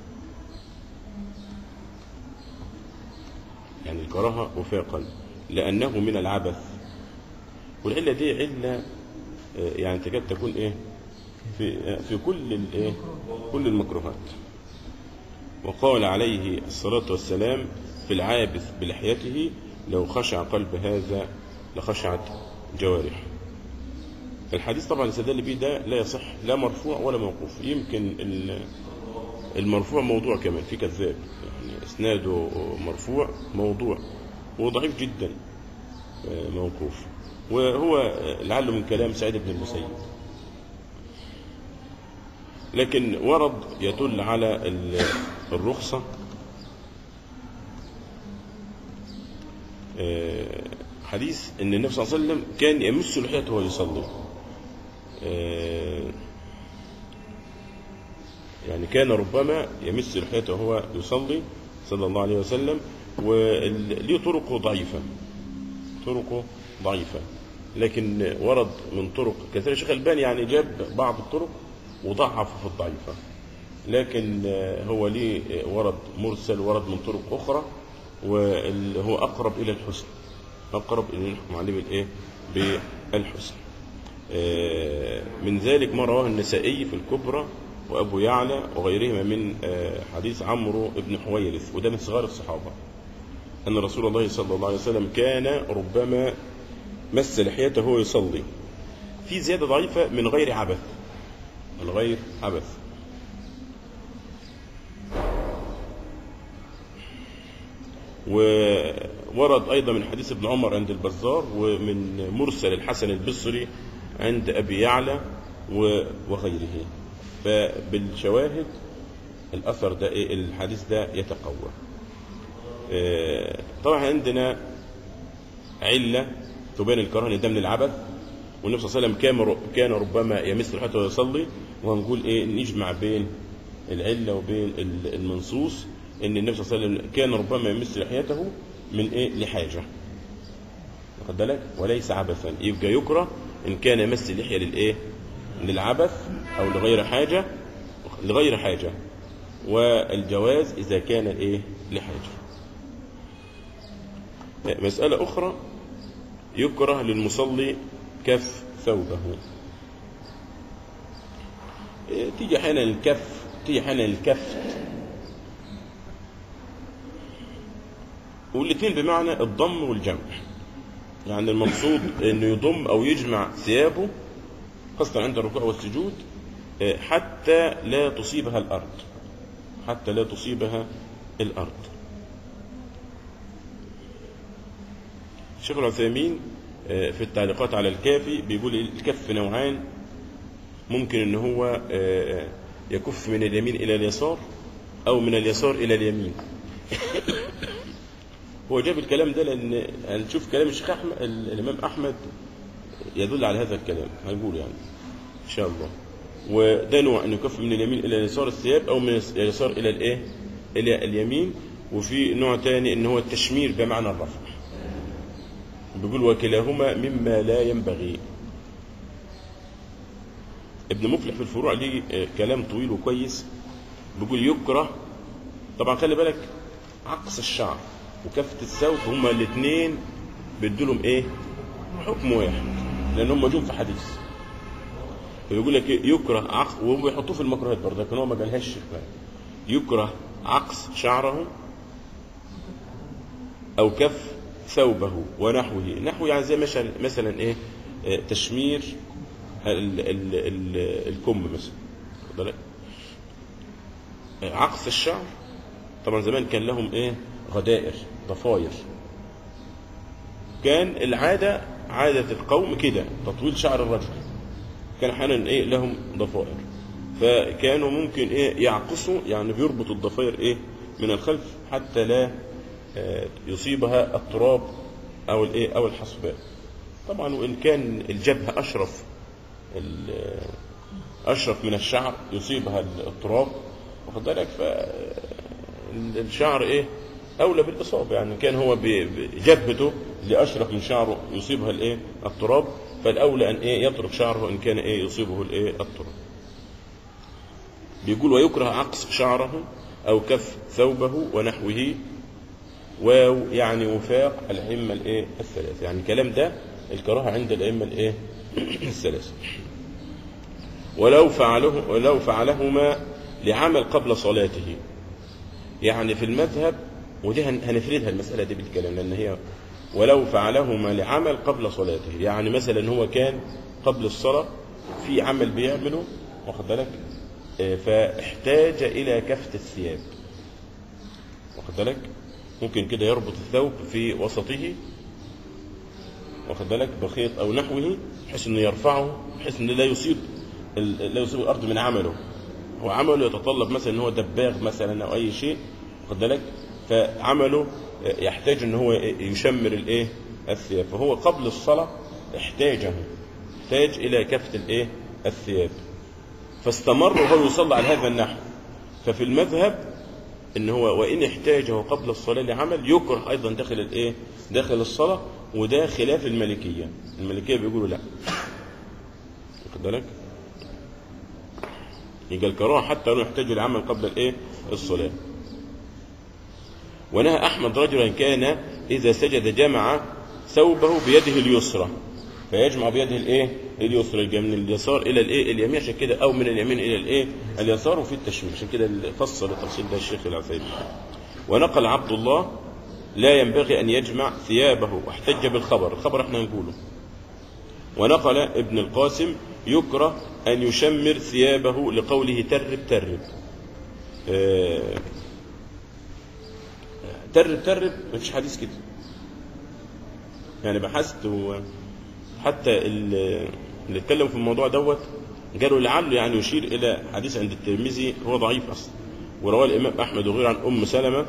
يعني الكراهة وفاقا لأنه من العبث والعلة دي علة آه، يعني تكاد تكون ايه في آه، في كل الايه كل المكروهات وقال عليه الصلاة والسلام في العابث بلحيته لو خشع قلب هذا لخشعت جوارح الحديث طبعا استدل به ده لا يصح لا مرفوع ولا موقوف يمكن ال- المرفوع موضوع كمان في كذاب يعني اسناده مرفوع موضوع وضعيف جدا آه، موقوف وهو آه، لعله من كلام سعيد بن المسيب لكن ورد يدل على ال- الرخصة آه، حديث ان النبي صلى الله عليه وسلم كان يمس لحيته وهو يصلي آه، يعني كان ربما يمس لحيته وهو يصلي صلى الله عليه وسلم وليه طرقه ضعيفة طرقه ضعيفة لكن ورد من طرق كثير الشيخ الباني يعني جاب بعض الطرق وضعف في الضعيفة لكن آه، هو ليه آه، ورد مرسل ورد من طرق أخرى وهو أقرب إلى الحسن أقرب إلى نحكم عليه بالإيه بالحسن آه، من ذلك ما رواه النسائي في الكبرى وأبو يعلى وغيرهما من آه، حديث عمرو بن حويرث وده من صغار الصحابة أن رسول الله صلى الله عليه وسلم كان ربما مس لحيته وهو يصلي في زيادة ضعيفة من غير عبث من غير عبث وورد أيضا من حديث ابن عمر عند البزار ومن مرسل الحسن البصري عند أبي يعلى و- وغيره فبالشواهد الأثر ده إيه؟ الحديث ده يتقوى آه، طبعا عندنا علة تبين الكراهة ان ده من العبث والنبي صلى الله عليه وسلم كان كان ربما يمس لحيته ويصلي وهنقول ايه نجمع بين العلة وبين ال- المنصوص ان النبي صلى الله عليه وسلم كان ربما يمس لحيته من ايه لحاجة واخد بالك وليس عبثا يبقى يكره ان كان يمس اللحية للايه للعبث او لغير حاجة لغير حاجة والجواز اذا كان الايه لحاجة مسألة أخرى يكره للمصلي كف ثوبه إيه، تيجي أحيانا الكف تيجي أحيانا الكف والاثنين بمعنى الضم والجمع يعني المقصود انه يضم او يجمع ثيابه خاصة عند الركوع والسجود إيه، حتى لا تصيبها الأرض حتى لا تصيبها الأرض الشيخ العثيمين آه، في التعليقات على الكافي بيقول الكف نوعان ممكن ان هو آه، يكف من اليمين الى اليسار او من اليسار الى اليمين هو جاب الكلام ده لان هنشوف كلام الشيخ احمد ال- الامام احمد يدل على هذا الكلام هنقول يعني ان شاء الله وده نوع انه يكف من اليمين الى اليسار الثياب او من اليسار الى الايه الى اليمين وفي نوع تاني ان هو التشمير بمعنى الرفع بيقول وكلاهما مما لا ينبغي ابن مفلح في الفروع ليه آه، كلام طويل وكويس بيقول يكره طبعا خلي بالك عقص الشعر وكفة الثوب هما الاثنين بيدولهم ايه حكم واحد لان هم جم في حديث فبيقول لك إيه؟ يكره عقص وهم بيحطوه في المكروهات برضه لكن هو ما قالهاش الشيخ بقى. يكره عقص شعره أو كف ثوبه ونحوه نحو يعني زي مثلا مثلا إيه آه، تشمير ال ال ال الكم مثلا واخد بالك؟ آه، عقص الشعر طبعا زمان كان لهم ايه غدائر ضفاير كان العادة عادة القوم كده تطويل شعر الرجل كان احيانا ايه لهم ضفائر فكانوا ممكن ايه يعقصوا يعني بيربطوا الضفائر ايه من الخلف حتى لا آه، يصيبها التراب او الايه او الحصباء طبعا وان كان الجبهه اشرف ال- اشرف من الشعر يصيبها التراب واخد بالك فالشعر ايه اولى بالاصابه يعني كان هو ب- بجبهته اللي اشرف من شعره يصيبها الايه التراب فالاولى ان ايه يترك شعره ان كان ايه يصيبه الايه التراب بيقول ويكره عقص شعره او كف ثوبه ونحوه واو يعني وفاق الائمه الايه الثلاثه يعني الكلام ده الكراهه عند الائمه الايه الثلاثه ولو فعله ولو فعلهما لعمل قبل صلاته يعني في المذهب ودي هن- هنفردها المسألة دي بالكلام لأن هي ولو فعلهما لعمل قبل صلاته يعني مثلا هو كان قبل الصلاة في عمل بيعمله واخد بالك آه، فاحتاج إلى كفت الثياب واخد بالك ممكن كده يربط الثوب في وسطه واخد بالك بخيط أو نحوه بحيث إنه يرفعه بحيث إنه لا يصيب ال- لا يصيب الأرض من عمله هو عمله يتطلب مثلا ان هو دباغ مثلا او اي شيء واخد بالك فعمله يحتاج ان هو يشمر الايه الثياب فهو قبل الصلاه احتاجه احتاج الى كفت الايه الثياب فاستمر وهو يصلي على هذا النحو ففي المذهب ان هو وان احتاجه قبل الصلاه لعمل يكره ايضا داخل الايه داخل الصلاه وده خلاف المالكيه المالكيه بيقولوا لا واخد بالك يبقى الكراهه حتى لو يحتاج العمل قبل الايه الصلاه ونهى احمد رجلا كان اذا سجد جمع ثوبه بيده اليسرى فيجمع بيده الايه اليسرى يبقى من اليسار الى الايه اليمين عشان كده او من اليمين الى الايه اليسار وفي التشمير عشان كده فصل التفصيل ده الشيخ العثيمين ونقل عبد الله لا ينبغي ان يجمع ثيابه واحتج بالخبر الخبر احنا نقوله ونقل ابن القاسم يكره أن يشمر ثيابه لقوله ترب ترب آه، ترب ترب مفيش حديث كده يعني بحثت و- حتى ال- اللي اتكلم في الموضوع دوت قالوا لعله يعني يشير إلى حديث عند الترمذي هو ضعيف أصلا ورواه الإمام أحمد وغيره عن أم سلمة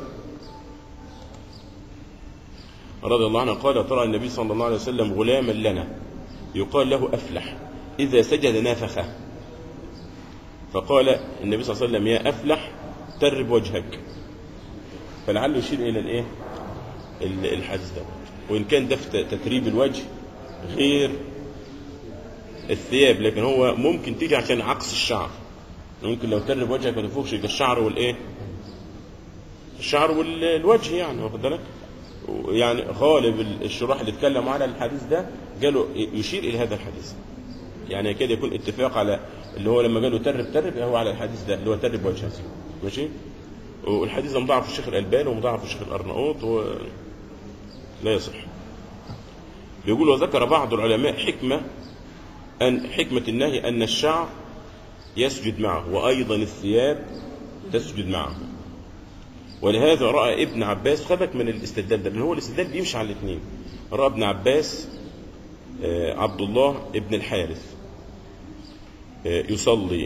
رضي الله عنها قال ترى النبي صلى الله عليه وسلم غلاما لنا يقال له أفلح إذا سجد نافخه فقال النبي صلى الله عليه وسلم يا أفلح ترب وجهك فلعله يشير إلى الإيه ال- الحديث ده وإن كان ده في تتريب الوجه غير الثياب لكن هو ممكن تيجي عشان عكس الشعر ممكن لو ترب وجهك ما تفوقش يبقى الشعر والإيه الشعر والوجه يعني واخد بالك يعني غالب الشراح اللي اتكلموا على الحديث ده قالوا يشير الى هذا الحديث يعني يكاد يكون اتفاق على اللي هو لما قالوا ترب ترب هو على الحديث ده اللي هو ترب وجهك ماشي والحديث ده مضاعف الشيخ الالباني ومضاعف الشيخ الارناؤوط و لا يصح بيقول وذكر بعض العلماء حكمه ان حكمه النهي ان الشعر يسجد معه وايضا الثياب تسجد معه ولهذا راى ابن عباس خبك من الاستدلال ده لان هو الاستدلال بيمشي على الاثنين راى ابن عباس آه، عبد الله ابن الحارث آه، يصلي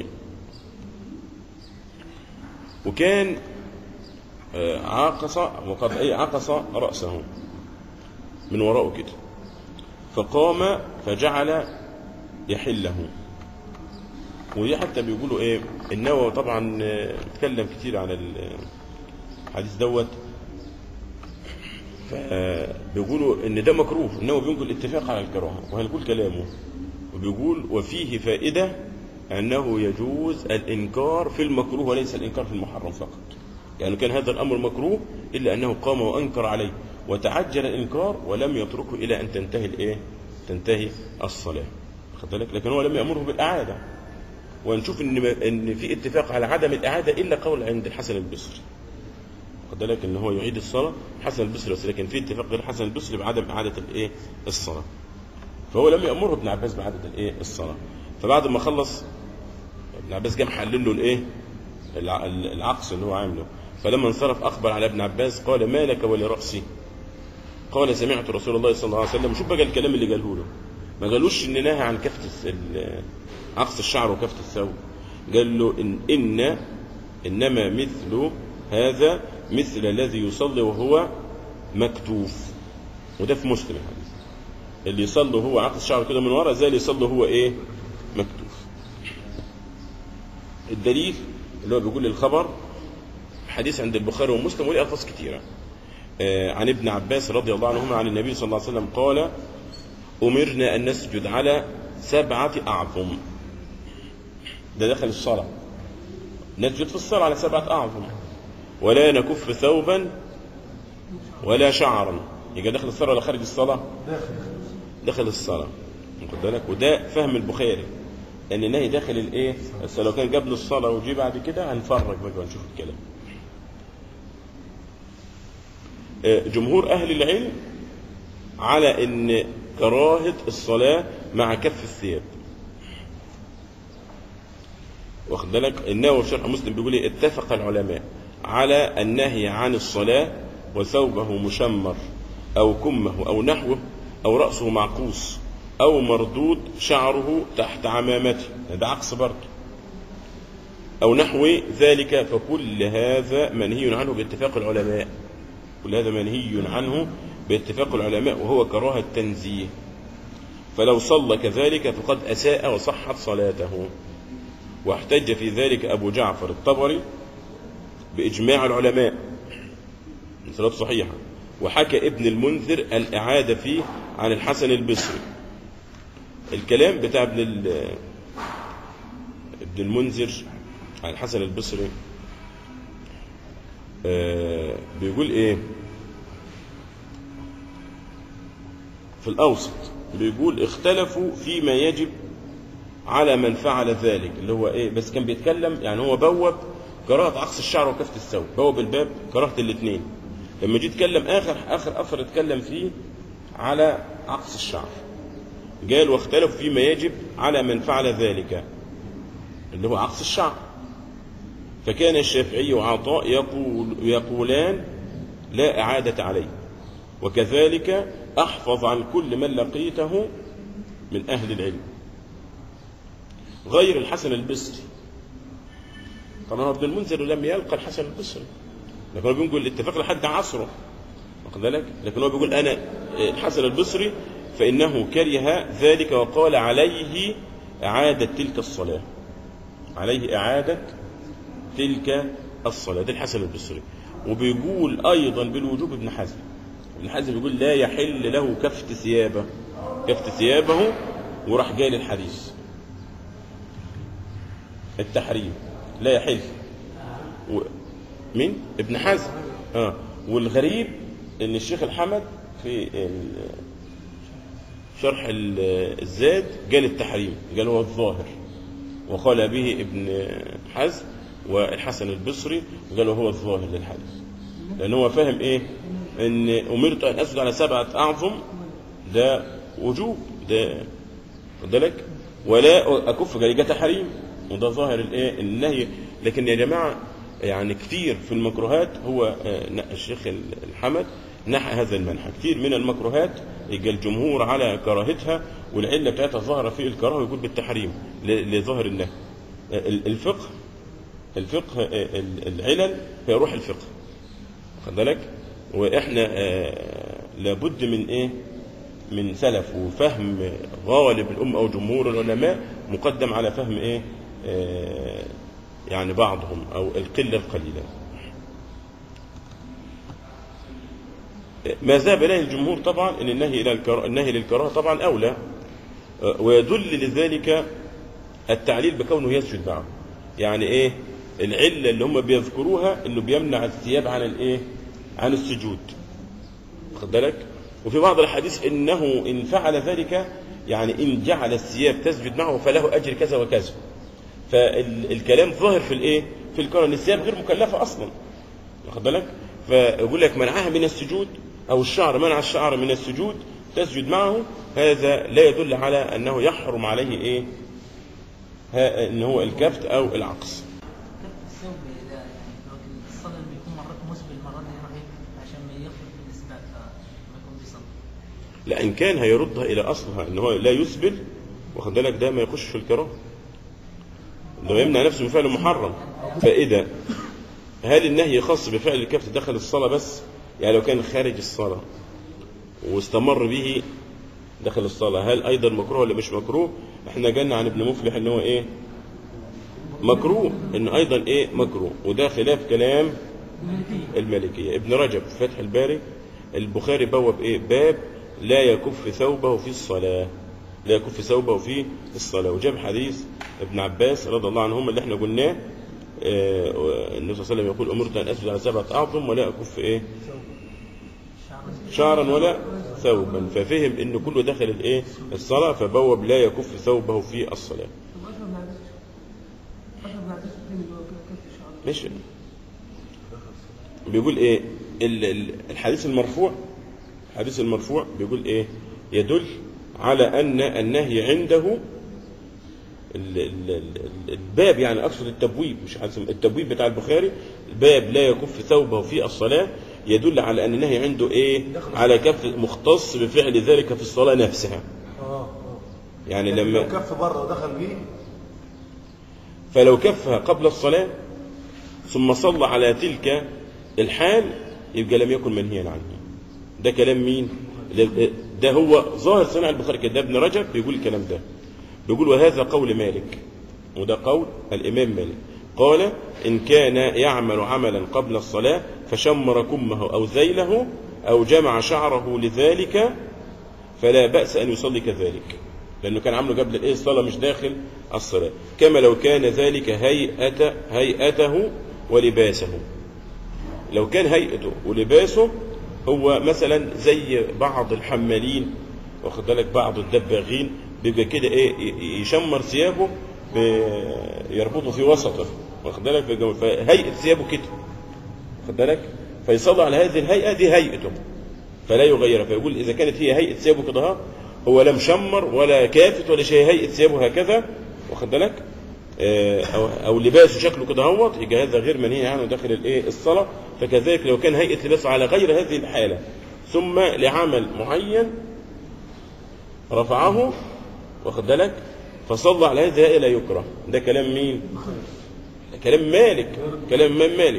وكان آه، عاقص وقد اي عقص راسه من وراءه كده فقام فجعل يحله ودي حتى بيقولوا ايه النووي طبعا آه، اتكلم كتير على ال- الحديث دوت فبيقولوا ان ده مكروه انه بينقل اتفاق على الكراهه وهنقول كلامه وبيقول وفيه فائده انه يجوز الانكار في المكروه وليس الانكار في المحرم فقط يعني كان هذا الامر مكروه الا انه قام وانكر عليه وتعجل الانكار ولم يتركه الى ان تنتهي الايه تنتهي الصلاه خد بالك لكن هو لم يامره بالاعاده ونشوف ان ان في اتفاق على عدم الاعاده الا قول عند الحسن البصري خد بالك ان هو يعيد الصلاه حسن البصري بس لكن في اتفاق غير حسن البصري بعدم اعاده الايه الصلاه فهو لم يامره ابن عباس باعاده الايه الصلاه فبعد ما خلص ابن عباس جه محلل له الايه الع- العقص اللي هو عامله فلما انصرف اخبر على ابن عباس قال ما لك ولراسي قال سمعت رسول الله صلى الله عليه وسلم شوف بقى الكلام اللي قاله له ما قالوش ان نهى عن كفه الس- ال- عقص الشعر وكفه الثوب قال له ان ان انما مثل هذا مثل الذي يصلي وهو مكتوف وده في مسلم الحديث اللي يصلي وهو عقص شعره كده من ورا زي اللي يصلي وهو ايه مكتوف الدليل اللي هو بيقول الخبر حديث عند البخاري ومسلم وليه الفاظ كثيره آه، عن ابن عباس رضي الله عنهما عن النبي صلى الله عليه وسلم قال أمرنا أن نسجد على سبعة أعظم ده دخل الصلاة نسجد في الصلاة على سبعة أعظم ولا نكف ثوبا ولا شعرا يبقى داخل الصلاة ولا خارج الصلاة داخل الصلاة واخد بالك وده فهم البخاري ان النهي داخل الايه الصلاة لو كان قبل الصلاة وجي بعد كده هنفرج بقى ونشوف الكلام جمهور أهل العلم على أن كراهة الصلاة مع كف الثياب واخد بالك النووي في شرح مسلم بيقول إيه؟ اتفق العلماء على النهي عن الصلاة وثوبه مشمر أو كمه أو نحوه أو رأسه معقوس أو مردود شعره تحت عمامته ده عكس برضه أو نحو ذلك فكل هذا منهي عنه باتفاق العلماء كل هذا منهي عنه باتفاق العلماء وهو كراهة تنزيه فلو صلى كذلك فقد أساء وصحت صلاته واحتج في ذلك أبو جعفر الطبري بإجماع العلماء صلاة صحيحة وحكى ابن المنذر الإعادة فيه عن الحسن البصري الكلام بتاع ابن ال- ابن المنذر عن الحسن البصري آه، بيقول ايه في الاوسط بيقول اختلفوا فيما يجب على من فعل ذلك اللي هو ايه بس كان بيتكلم يعني هو بوب كراهه عقص الشعر وكفه الثوب بوب الباب كراهه الاثنين لما جه يتكلم اخر اخر اثر اتكلم فيه على عقص الشعر قال واختلفوا فيما يجب على من فعل ذلك اللي هو عقص الشعر فكان الشافعي وعطاء يقول يقولان لا إعادة عليه وكذلك أحفظ عن كل من لقيته من أهل العلم غير الحسن البصري طبعا هو ابن المنذر لم يلقى الحسن البصري لكن هو بيقول الاتفاق لحد عصره واخد بالك لكن هو بيقول أنا الحسن البصري فإنه كره ذلك وقال عليه إعادة تلك الصلاة عليه إعادة تلك الصلاة ده الحسن البصري وبيقول أيضا بالوجوب ابن حزم ابن حزم بيقول لا يحل له كفت ثيابه كفت ثيابه وراح جاي للحديث التحريم لا يحل و... مين ابن حزم اه والغريب ان الشيخ الحمد في ال... شرح ال- الزاد قال التحريم قال هو الظاهر وقال به ابن حزم والحسن البصري قالوا هو الظاهر للحديث لان هو فاهم ايه ان امرت ان اسجد على سبعه اعظم ده وجوب ده خد بالك ولا اكف قال جه تحريم وده ظاهر الايه النهي لكن يا جماعه يعني كتير في المكروهات هو آه، ن- الشيخ الحمد نحى هذا المنحى كتير من المكروهات يجي الجمهور على كراهتها والعله بتاعتها ظاهره في الكراهه يقول بالتحريم ل- لظاهر النهي آه، ال- الفقه الفقه آه، ال- العلل هي روح الفقه خد بالك واحنا آه، لابد من ايه من سلف وفهم غالب الأمة أو جمهور العلماء مقدم على فهم إيه آه، يعني بعضهم أو القلة القليلة ما ذهب إليه الجمهور طبعا أن النهي إلى الكرا... النهي للكراهة طبعا أولى آه، ويدل لذلك التعليل بكونه يسجد معه يعني إيه العلة اللي هم بيذكروها أنه بيمنع الثياب عن الإيه عن السجود خد بالك وفي بعض الحديث انه ان فعل ذلك يعني ان جعل الثياب تسجد معه فله اجر كذا وكذا فالكلام ظاهر في الايه في الكون ان الثياب غير مكلفه اصلا واخد بالك فيقول لك منعها من السجود او الشعر منع الشعر من السجود تسجد معه هذا لا يدل على انه يحرم عليه ايه ها ان هو الكفت او العقص كف الثوب ده يعني لو الصلاة اللي بيكون مرات مسبل المرات دي يروح إيه؟ عشان ما يخرج بالنسبة ما يكون بيصلي لا ان كان هيردها الى اصلها ان هو لا يسبل واخد بالك ده ما يخش في الكراهه ده يمنع نفسه من فعل محرم فاذا هل النهي خاص بفعل الكفت دخل الصلاه بس يعني لو كان خارج الصلاه واستمر به دخل الصلاه هل ايضا مكروه ولا مش مكروه احنا جالنا عن ابن مفلح ان هو ايه مكروه ان ايضا ايه مكروه وده خلاف كلام المالكيه ابن رجب في فتح الباري البخاري بوب ايه باب لا يكف ثوبه في الصلاه لا يكف ثوبه في الصلاه وجاب حديث ابن عباس رضي الله عنهما اللي احنا قلناه آه، النبي صلى الله عليه وسلم يقول امرت ان اسجد على سبعه اعظم ولا اكف ايه شعرا ولا ثوبا ففهم ان كله دخل الايه الصلاه فبوب لا يكف ثوبه في الصلاه مش بيقول ايه ال- ال- الحديث المرفوع الحديث المرفوع بيقول ايه يدل على ان النهي عنده ال- ال- ال- الباب يعني اقصد التبويب مش حديث التبويب بتاع البخاري الباب لا يكف ثوبه في الصلاه يدل على ان النهي عنده ايه على كف مختص بفعل ذلك في الصلاه نفسها اه اه يعني لكن لما لو كف بره ودخل بيه فلو كفها قبل الصلاة ثم صلى على تلك الحال يبقى لم يكن منهيا عنه ده كلام مين ده هو ظاهر صنع البخاري كده ده ابن رجب بيقول الكلام ده بيقول وهذا قول مالك وده قول الإمام مالك قال إن كان يعمل عملا قبل الصلاة فشمر كمه أو ذيله أو جمع شعره لذلك فلا بأس أن يصلي كذلك لأنه كان عامله قبل الإيه الصلاة مش داخل الصلاة كما لو كان ذلك هيئة هيئته ولباسه لو كان هيئته ولباسه هو مثلا زي بعض الحمالين واخد بالك بعض الدباغين بيبقى كده ايه ي- يشمر ثيابه ب- يربطه في وسطه واخد بالك بيبقى- فهيئة ثيابه كده واخد بالك فيصلي على هذه الهيئة دي هيئته فلا يغيرها فيقول إذا كانت هي هيئة ثيابه كده ها، هو لا مشمر ولا كافت ولا شيء هيئة ثيابه هكذا واخد بالك آه، أو, أو لباسه شكله كده هوت يبقى هذا غير منهي عنه داخل الايه الصلاة فكذلك لو كان هيئة لباسه على غير هذه الحالة ثم لعمل معين رفعه واخد بالك فصلى على هذه الهيئة لا يكره ده كلام مين؟ ده كلام مالك كلام من مالك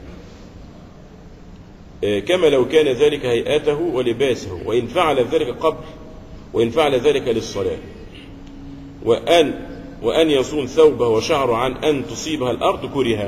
آه، كما لو كان ذلك هيئته ولباسه وإن فعل ذلك قبل وإن فعل ذلك للصلاة وأن وأن يصون ثوبه وشعره عن أن تصيبها الأرض كره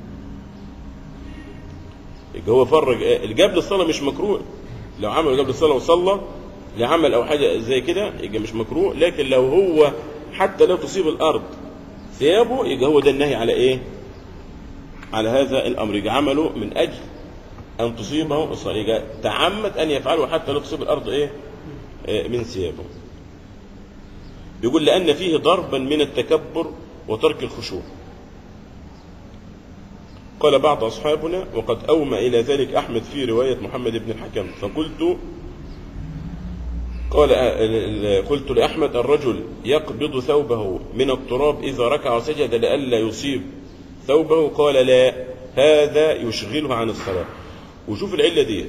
يبقى هو فرج آه، قبل الصلاة مش مكروه لو عمل قبل الصلاة وصلى لعمل أو حاجة زي كده يبقى مش مكروه لكن لو هو حتى لو تصيب الأرض ثيابه يبقى هو ده النهي على إيه؟ على هذا الأمر يبقى عمله من أجل أن تصيبه الصلاة يبقى تعمد أن يفعله حتى لو تصيب الأرض إيه آه، من ثيابه بيقول لأن فيه ضربا من التكبر وترك الخشوع قال بعض أصحابنا وقد أومى إلى ذلك أحمد في رواية محمد بن الحكم فقلت قال آه، قلت لأحمد الرجل يقبض ثوبه من التراب إذا ركع وسجد لئلا يصيب ثوبه قال لا هذا يشغله عن الصلاة وشوف العلة ديت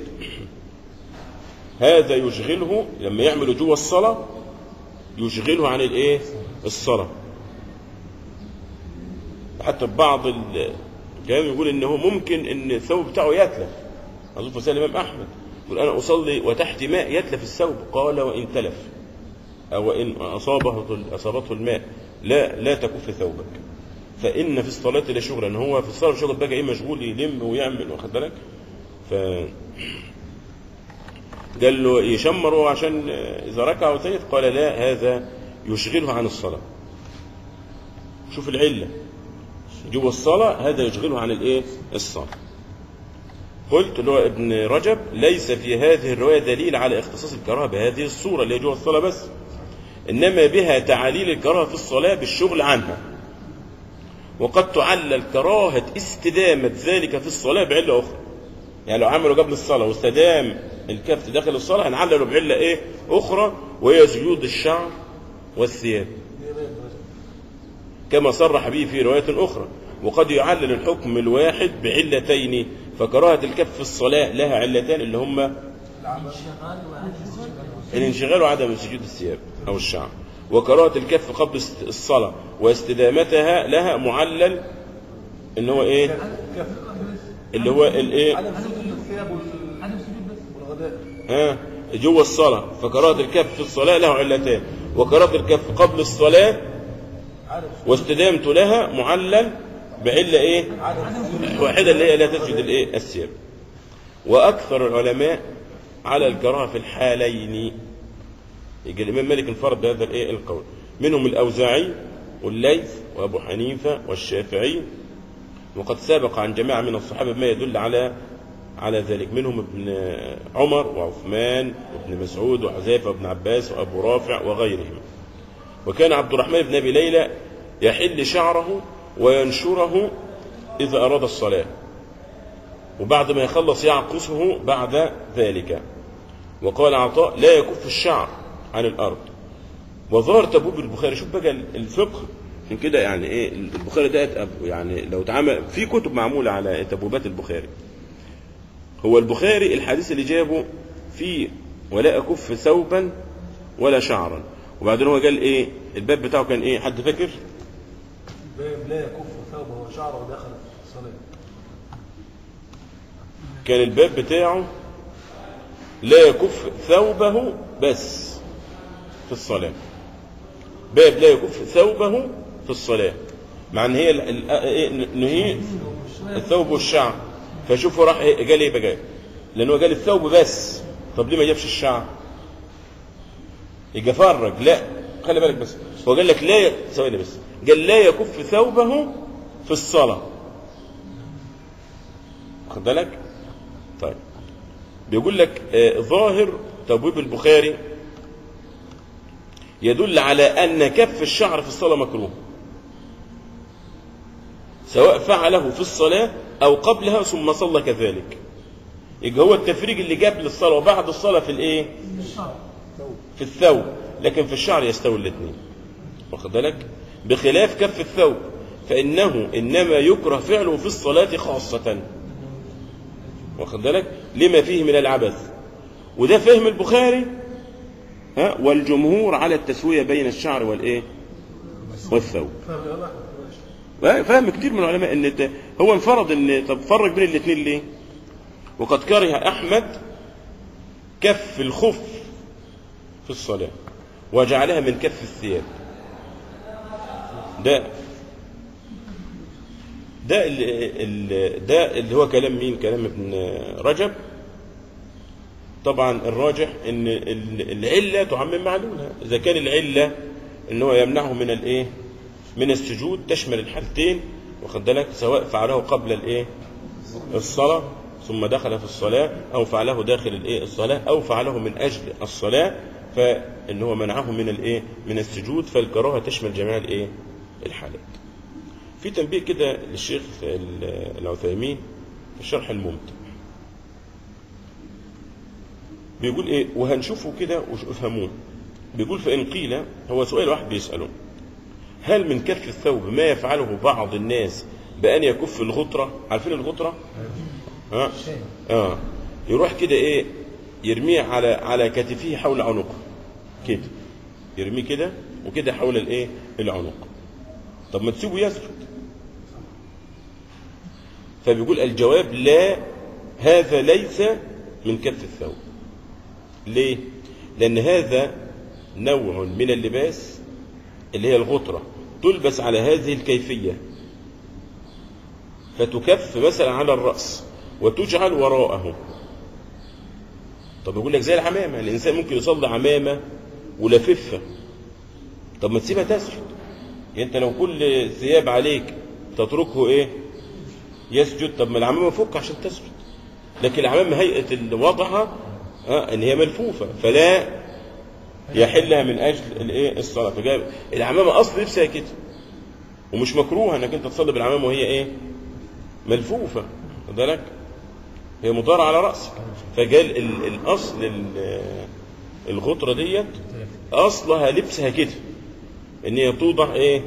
هذا يشغله لما يعمل جوه الصلاة يشغله عن الايه الصلاة حتى بعض ال- كان يقول ان هو ممكن ان الثوب بتاعه يتلف اظن في الامام احمد يقول انا اصلي وتحت ماء يتلف الثوب قال وان تلف او ان اصابه اصابته الماء لا لا تكف ثوبك فان في الصلاه لشغلا ان هو في الصلاه شغل بقى ايه مشغول يلم ويعمل واخد بالك ف قال له يشمر هو عشان اذا ركع وسجد قال لا هذا يشغله عن الصلاه شوف العله جوه الصلاه هذا يشغله عن الايه الصلاه قلت اللي هو ابن رجب ليس في هذه الروايه دليل على اختصاص الكراهه بهذه الصوره اللي هي جوه الصلاه بس انما بها تعليل الكراهه في الصلاه بالشغل عنها وقد تعلل كراهه استدامه ذلك في الصلاه بعله اخرى يعني لو عمله قبل الصلاه واستدام الكف داخل الصلاه هنعلله بعله ايه اخرى وهي سجود الشعر والثياب كما صرح به في روايه اخرى وقد يعلل الحكم الواحد بعلتين فكراهه الكف في الصلاه لها علتان اللي هما انشغال وعدم السجود الانشغال وعدم سجود الثياب او الشعر وكراهه الكف قبل است- الصلاه واستدامتها لها معلل ان هو ايه كف اللي هو الايه عدم سجود الثياب وال- عدم السجود بس والغداء ها جوه الصلاه فكراهه الكف في الصلاه له علتان وكراهه الكف قبل الصلاه عدم واستدامته لها معلل بعله ايه عدم سجود واحده اللي هي لا تسجد الايه الثياب واكثر العلماء على الكراهه في الحالين يجي الامام مالك انفرد بهذا الايه القول منهم الاوزاعي والليث وابو حنيفه والشافعي وقد سبق عن جماعه من الصحابه ما يدل على على ذلك منهم ابن عمر وعثمان وابن مسعود وحذيفه وابن عباس وابو رافع وغيرهم وكان عبد الرحمن بن ابي ليلى يحل شعره وينشره اذا اراد الصلاه وبعد ما يخلص يعقصه بعد ذلك وقال عطاء لا يكف الشعر عن الارض وظهر تبوب البخاري شوف بقى الفقه من كده يعني ايه البخاري ده يعني لو اتعمل في كتب معموله على تبوبات البخاري هو البخاري الحديث اللي جابه فيه ولا اكف ثوبا ولا شعرا وبعدين هو قال ايه الباب بتاعه كان ايه حد فاكر باب لا يكف ثوبه وشعره داخل الصلاة كان الباب بتاعه لا يكف ثوبه بس في الصلاة باب لا يكف ثوبه في الصلاة مع ان هي ال- ال- إيه، ان هي الثوب والشعر فشوفوا راح إيه، قال ايه بقى لانه قال الثوب بس طب ليه ما جابش الشعر يبقى فرج لا خلي بالك بس هو قال لك لا ي... ثواني بس قال لا يكف ثوبه في الصلاة واخد بالك طيب بيقول لك آه، ظاهر تبويب البخاري يدل على أن كف الشعر في الصلاة مكروه سواء فعله في الصلاة أو قبلها ثم صلى كذلك يبقى هو التفريج اللي قبل الصلاة وبعد الصلاة في الإيه؟ الشعر في الثوب لكن في الشعر يستوي الاثنين واخد بالك بخلاف كف الثوب فإنه إنما يكره فعله في الصلاة خاصة واخد بالك لما فيه من العبث وده فهم البخاري ها والجمهور على التسوية بين الشعر والإيه والثوب فاهم يا أحمد ماشي فاهم كتير من العلماء ان ده- هو انفرض ان طب فرق بين الاثنين ليه وقد كره احمد كف الخف في الصلاه وجعلها من كف الثياب ده ده اللي ده اللي هو كلام مين كلام ابن رجب طبعا الراجح ان ال- العله تعمم معلولها اذا كان العله ان هو يمنعه من الايه من السجود تشمل الحالتين واخد بالك سواء فعله قبل الايه الصلاه ثم دخل في الصلاه او فعله داخل الايه الصلاه او فعله من اجل الصلاه فان هو منعه من الايه من السجود فالكراهه تشمل جميع الايه الحالات في تنبيه كده للشيخ ال- العثيمين في الشرح الممتع بيقول ايه وهنشوفه كده وافهموه بيقول فان قيل هو سؤال واحد بيساله هل من كف الثوب ما يفعله بعض الناس بان يكف الغطره عارفين الغطره ها اه يروح كده ايه يرميه على على كتفه حول عنقه كده يرميه كده وكده حول الايه العنق طب ما تسيبه يسجد فبيقول الجواب لا هذا ليس من كف الثوب ليه لان هذا نوع من اللباس اللي هي الغطرة تلبس على هذه الكيفية فتكف مثلا على الرأس وتجعل وراءه طب يقول لك زي العمامة الإنسان ممكن يصلي عمامة ولففة طب ما تسيبها تسجد يعني انت لو كل ثياب عليك تتركه ايه يسجد طب ما العمامة فك عشان تسجد لكن العمامة هيئة وضعها آه ان هي ملفوفة فلا يحلها من اجل الايه الصلاه فجاب العمامه اصل لبسها كده ومش مكروه انك انت تصلي بالعمامه وهي ايه ملفوفه خد بالك هي مطارة على رأسك فقال ال- الأصل ال- الغطرة ديت أصلها لبسها كده إن هي توضع إيه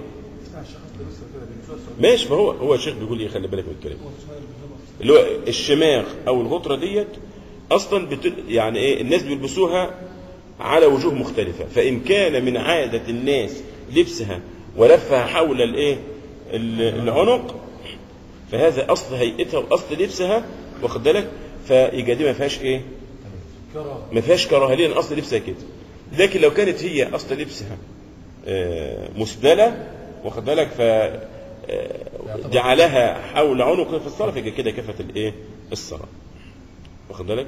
ماشي فهو هو الشيخ بيقول ايه خلي بالك من الكلام اللي هو الشماغ او الغطره ديت اصلا بتل يعني ايه الناس بيلبسوها على وجوه مختلفه فان كان من عاده الناس لبسها ولفها حول الايه ال- العنق فهذا اصل هيئتها واصل لبسها واخد بالك فيبقى دي ما فيهاش ايه كراهه ما فيهاش كراهه لان اصل لبسها كده لكن لو كانت هي اصل لبسها آه، مسدله واخد بالك ف آه، جعلها حول عنقه في الصلاه فيبقى كده كفت الايه الصلاه واخد بالك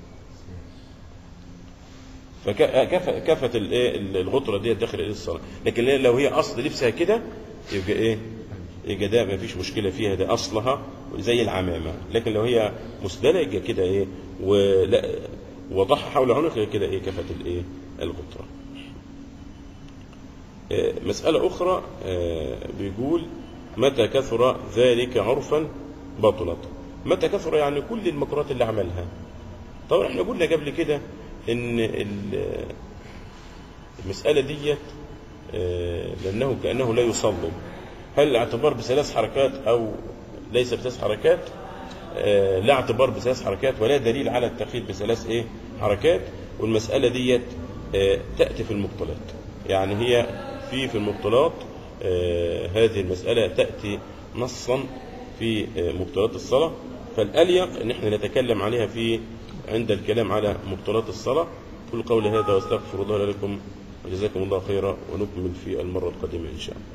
فكفت الايه الغطره دي داخل الايه الصلاه لكن لو هي اصل لبسها كده يبقى ايه يبقى ده ما فيش مشكله فيها ده اصلها زي العمامه لكن لو هي مسدله يبقى كده ايه ولا وضعها حول عنقه يبقى كده ايه كفت الايه الغطره آه، مسألة أخرى آه، بيقول متى كثر ذلك عرفا بطلت متى كثر يعني كل المكرات اللي عملها طبعا احنا قلنا قبل كده ان ال- المسألة ديت آه، لأنه كأنه لا يصلي هل الاعتبار بثلاث حركات أو ليس بثلاث حركات آه، لا اعتبار بثلاث حركات ولا دليل على التخيل بثلاث ايه حركات والمسألة ديت آه، تأتي في المبطلات يعني هي في في المبطلات آه، هذه المسألة تأتي نصا في آه، مبطلات الصلاة فالأليق ان احنا نتكلم عليها في عند الكلام على مبطلات الصلاة كل قول هذا واستغفر الله لكم وجزاكم الله خيرا ونكمل في المرة القادمة إن شاء الله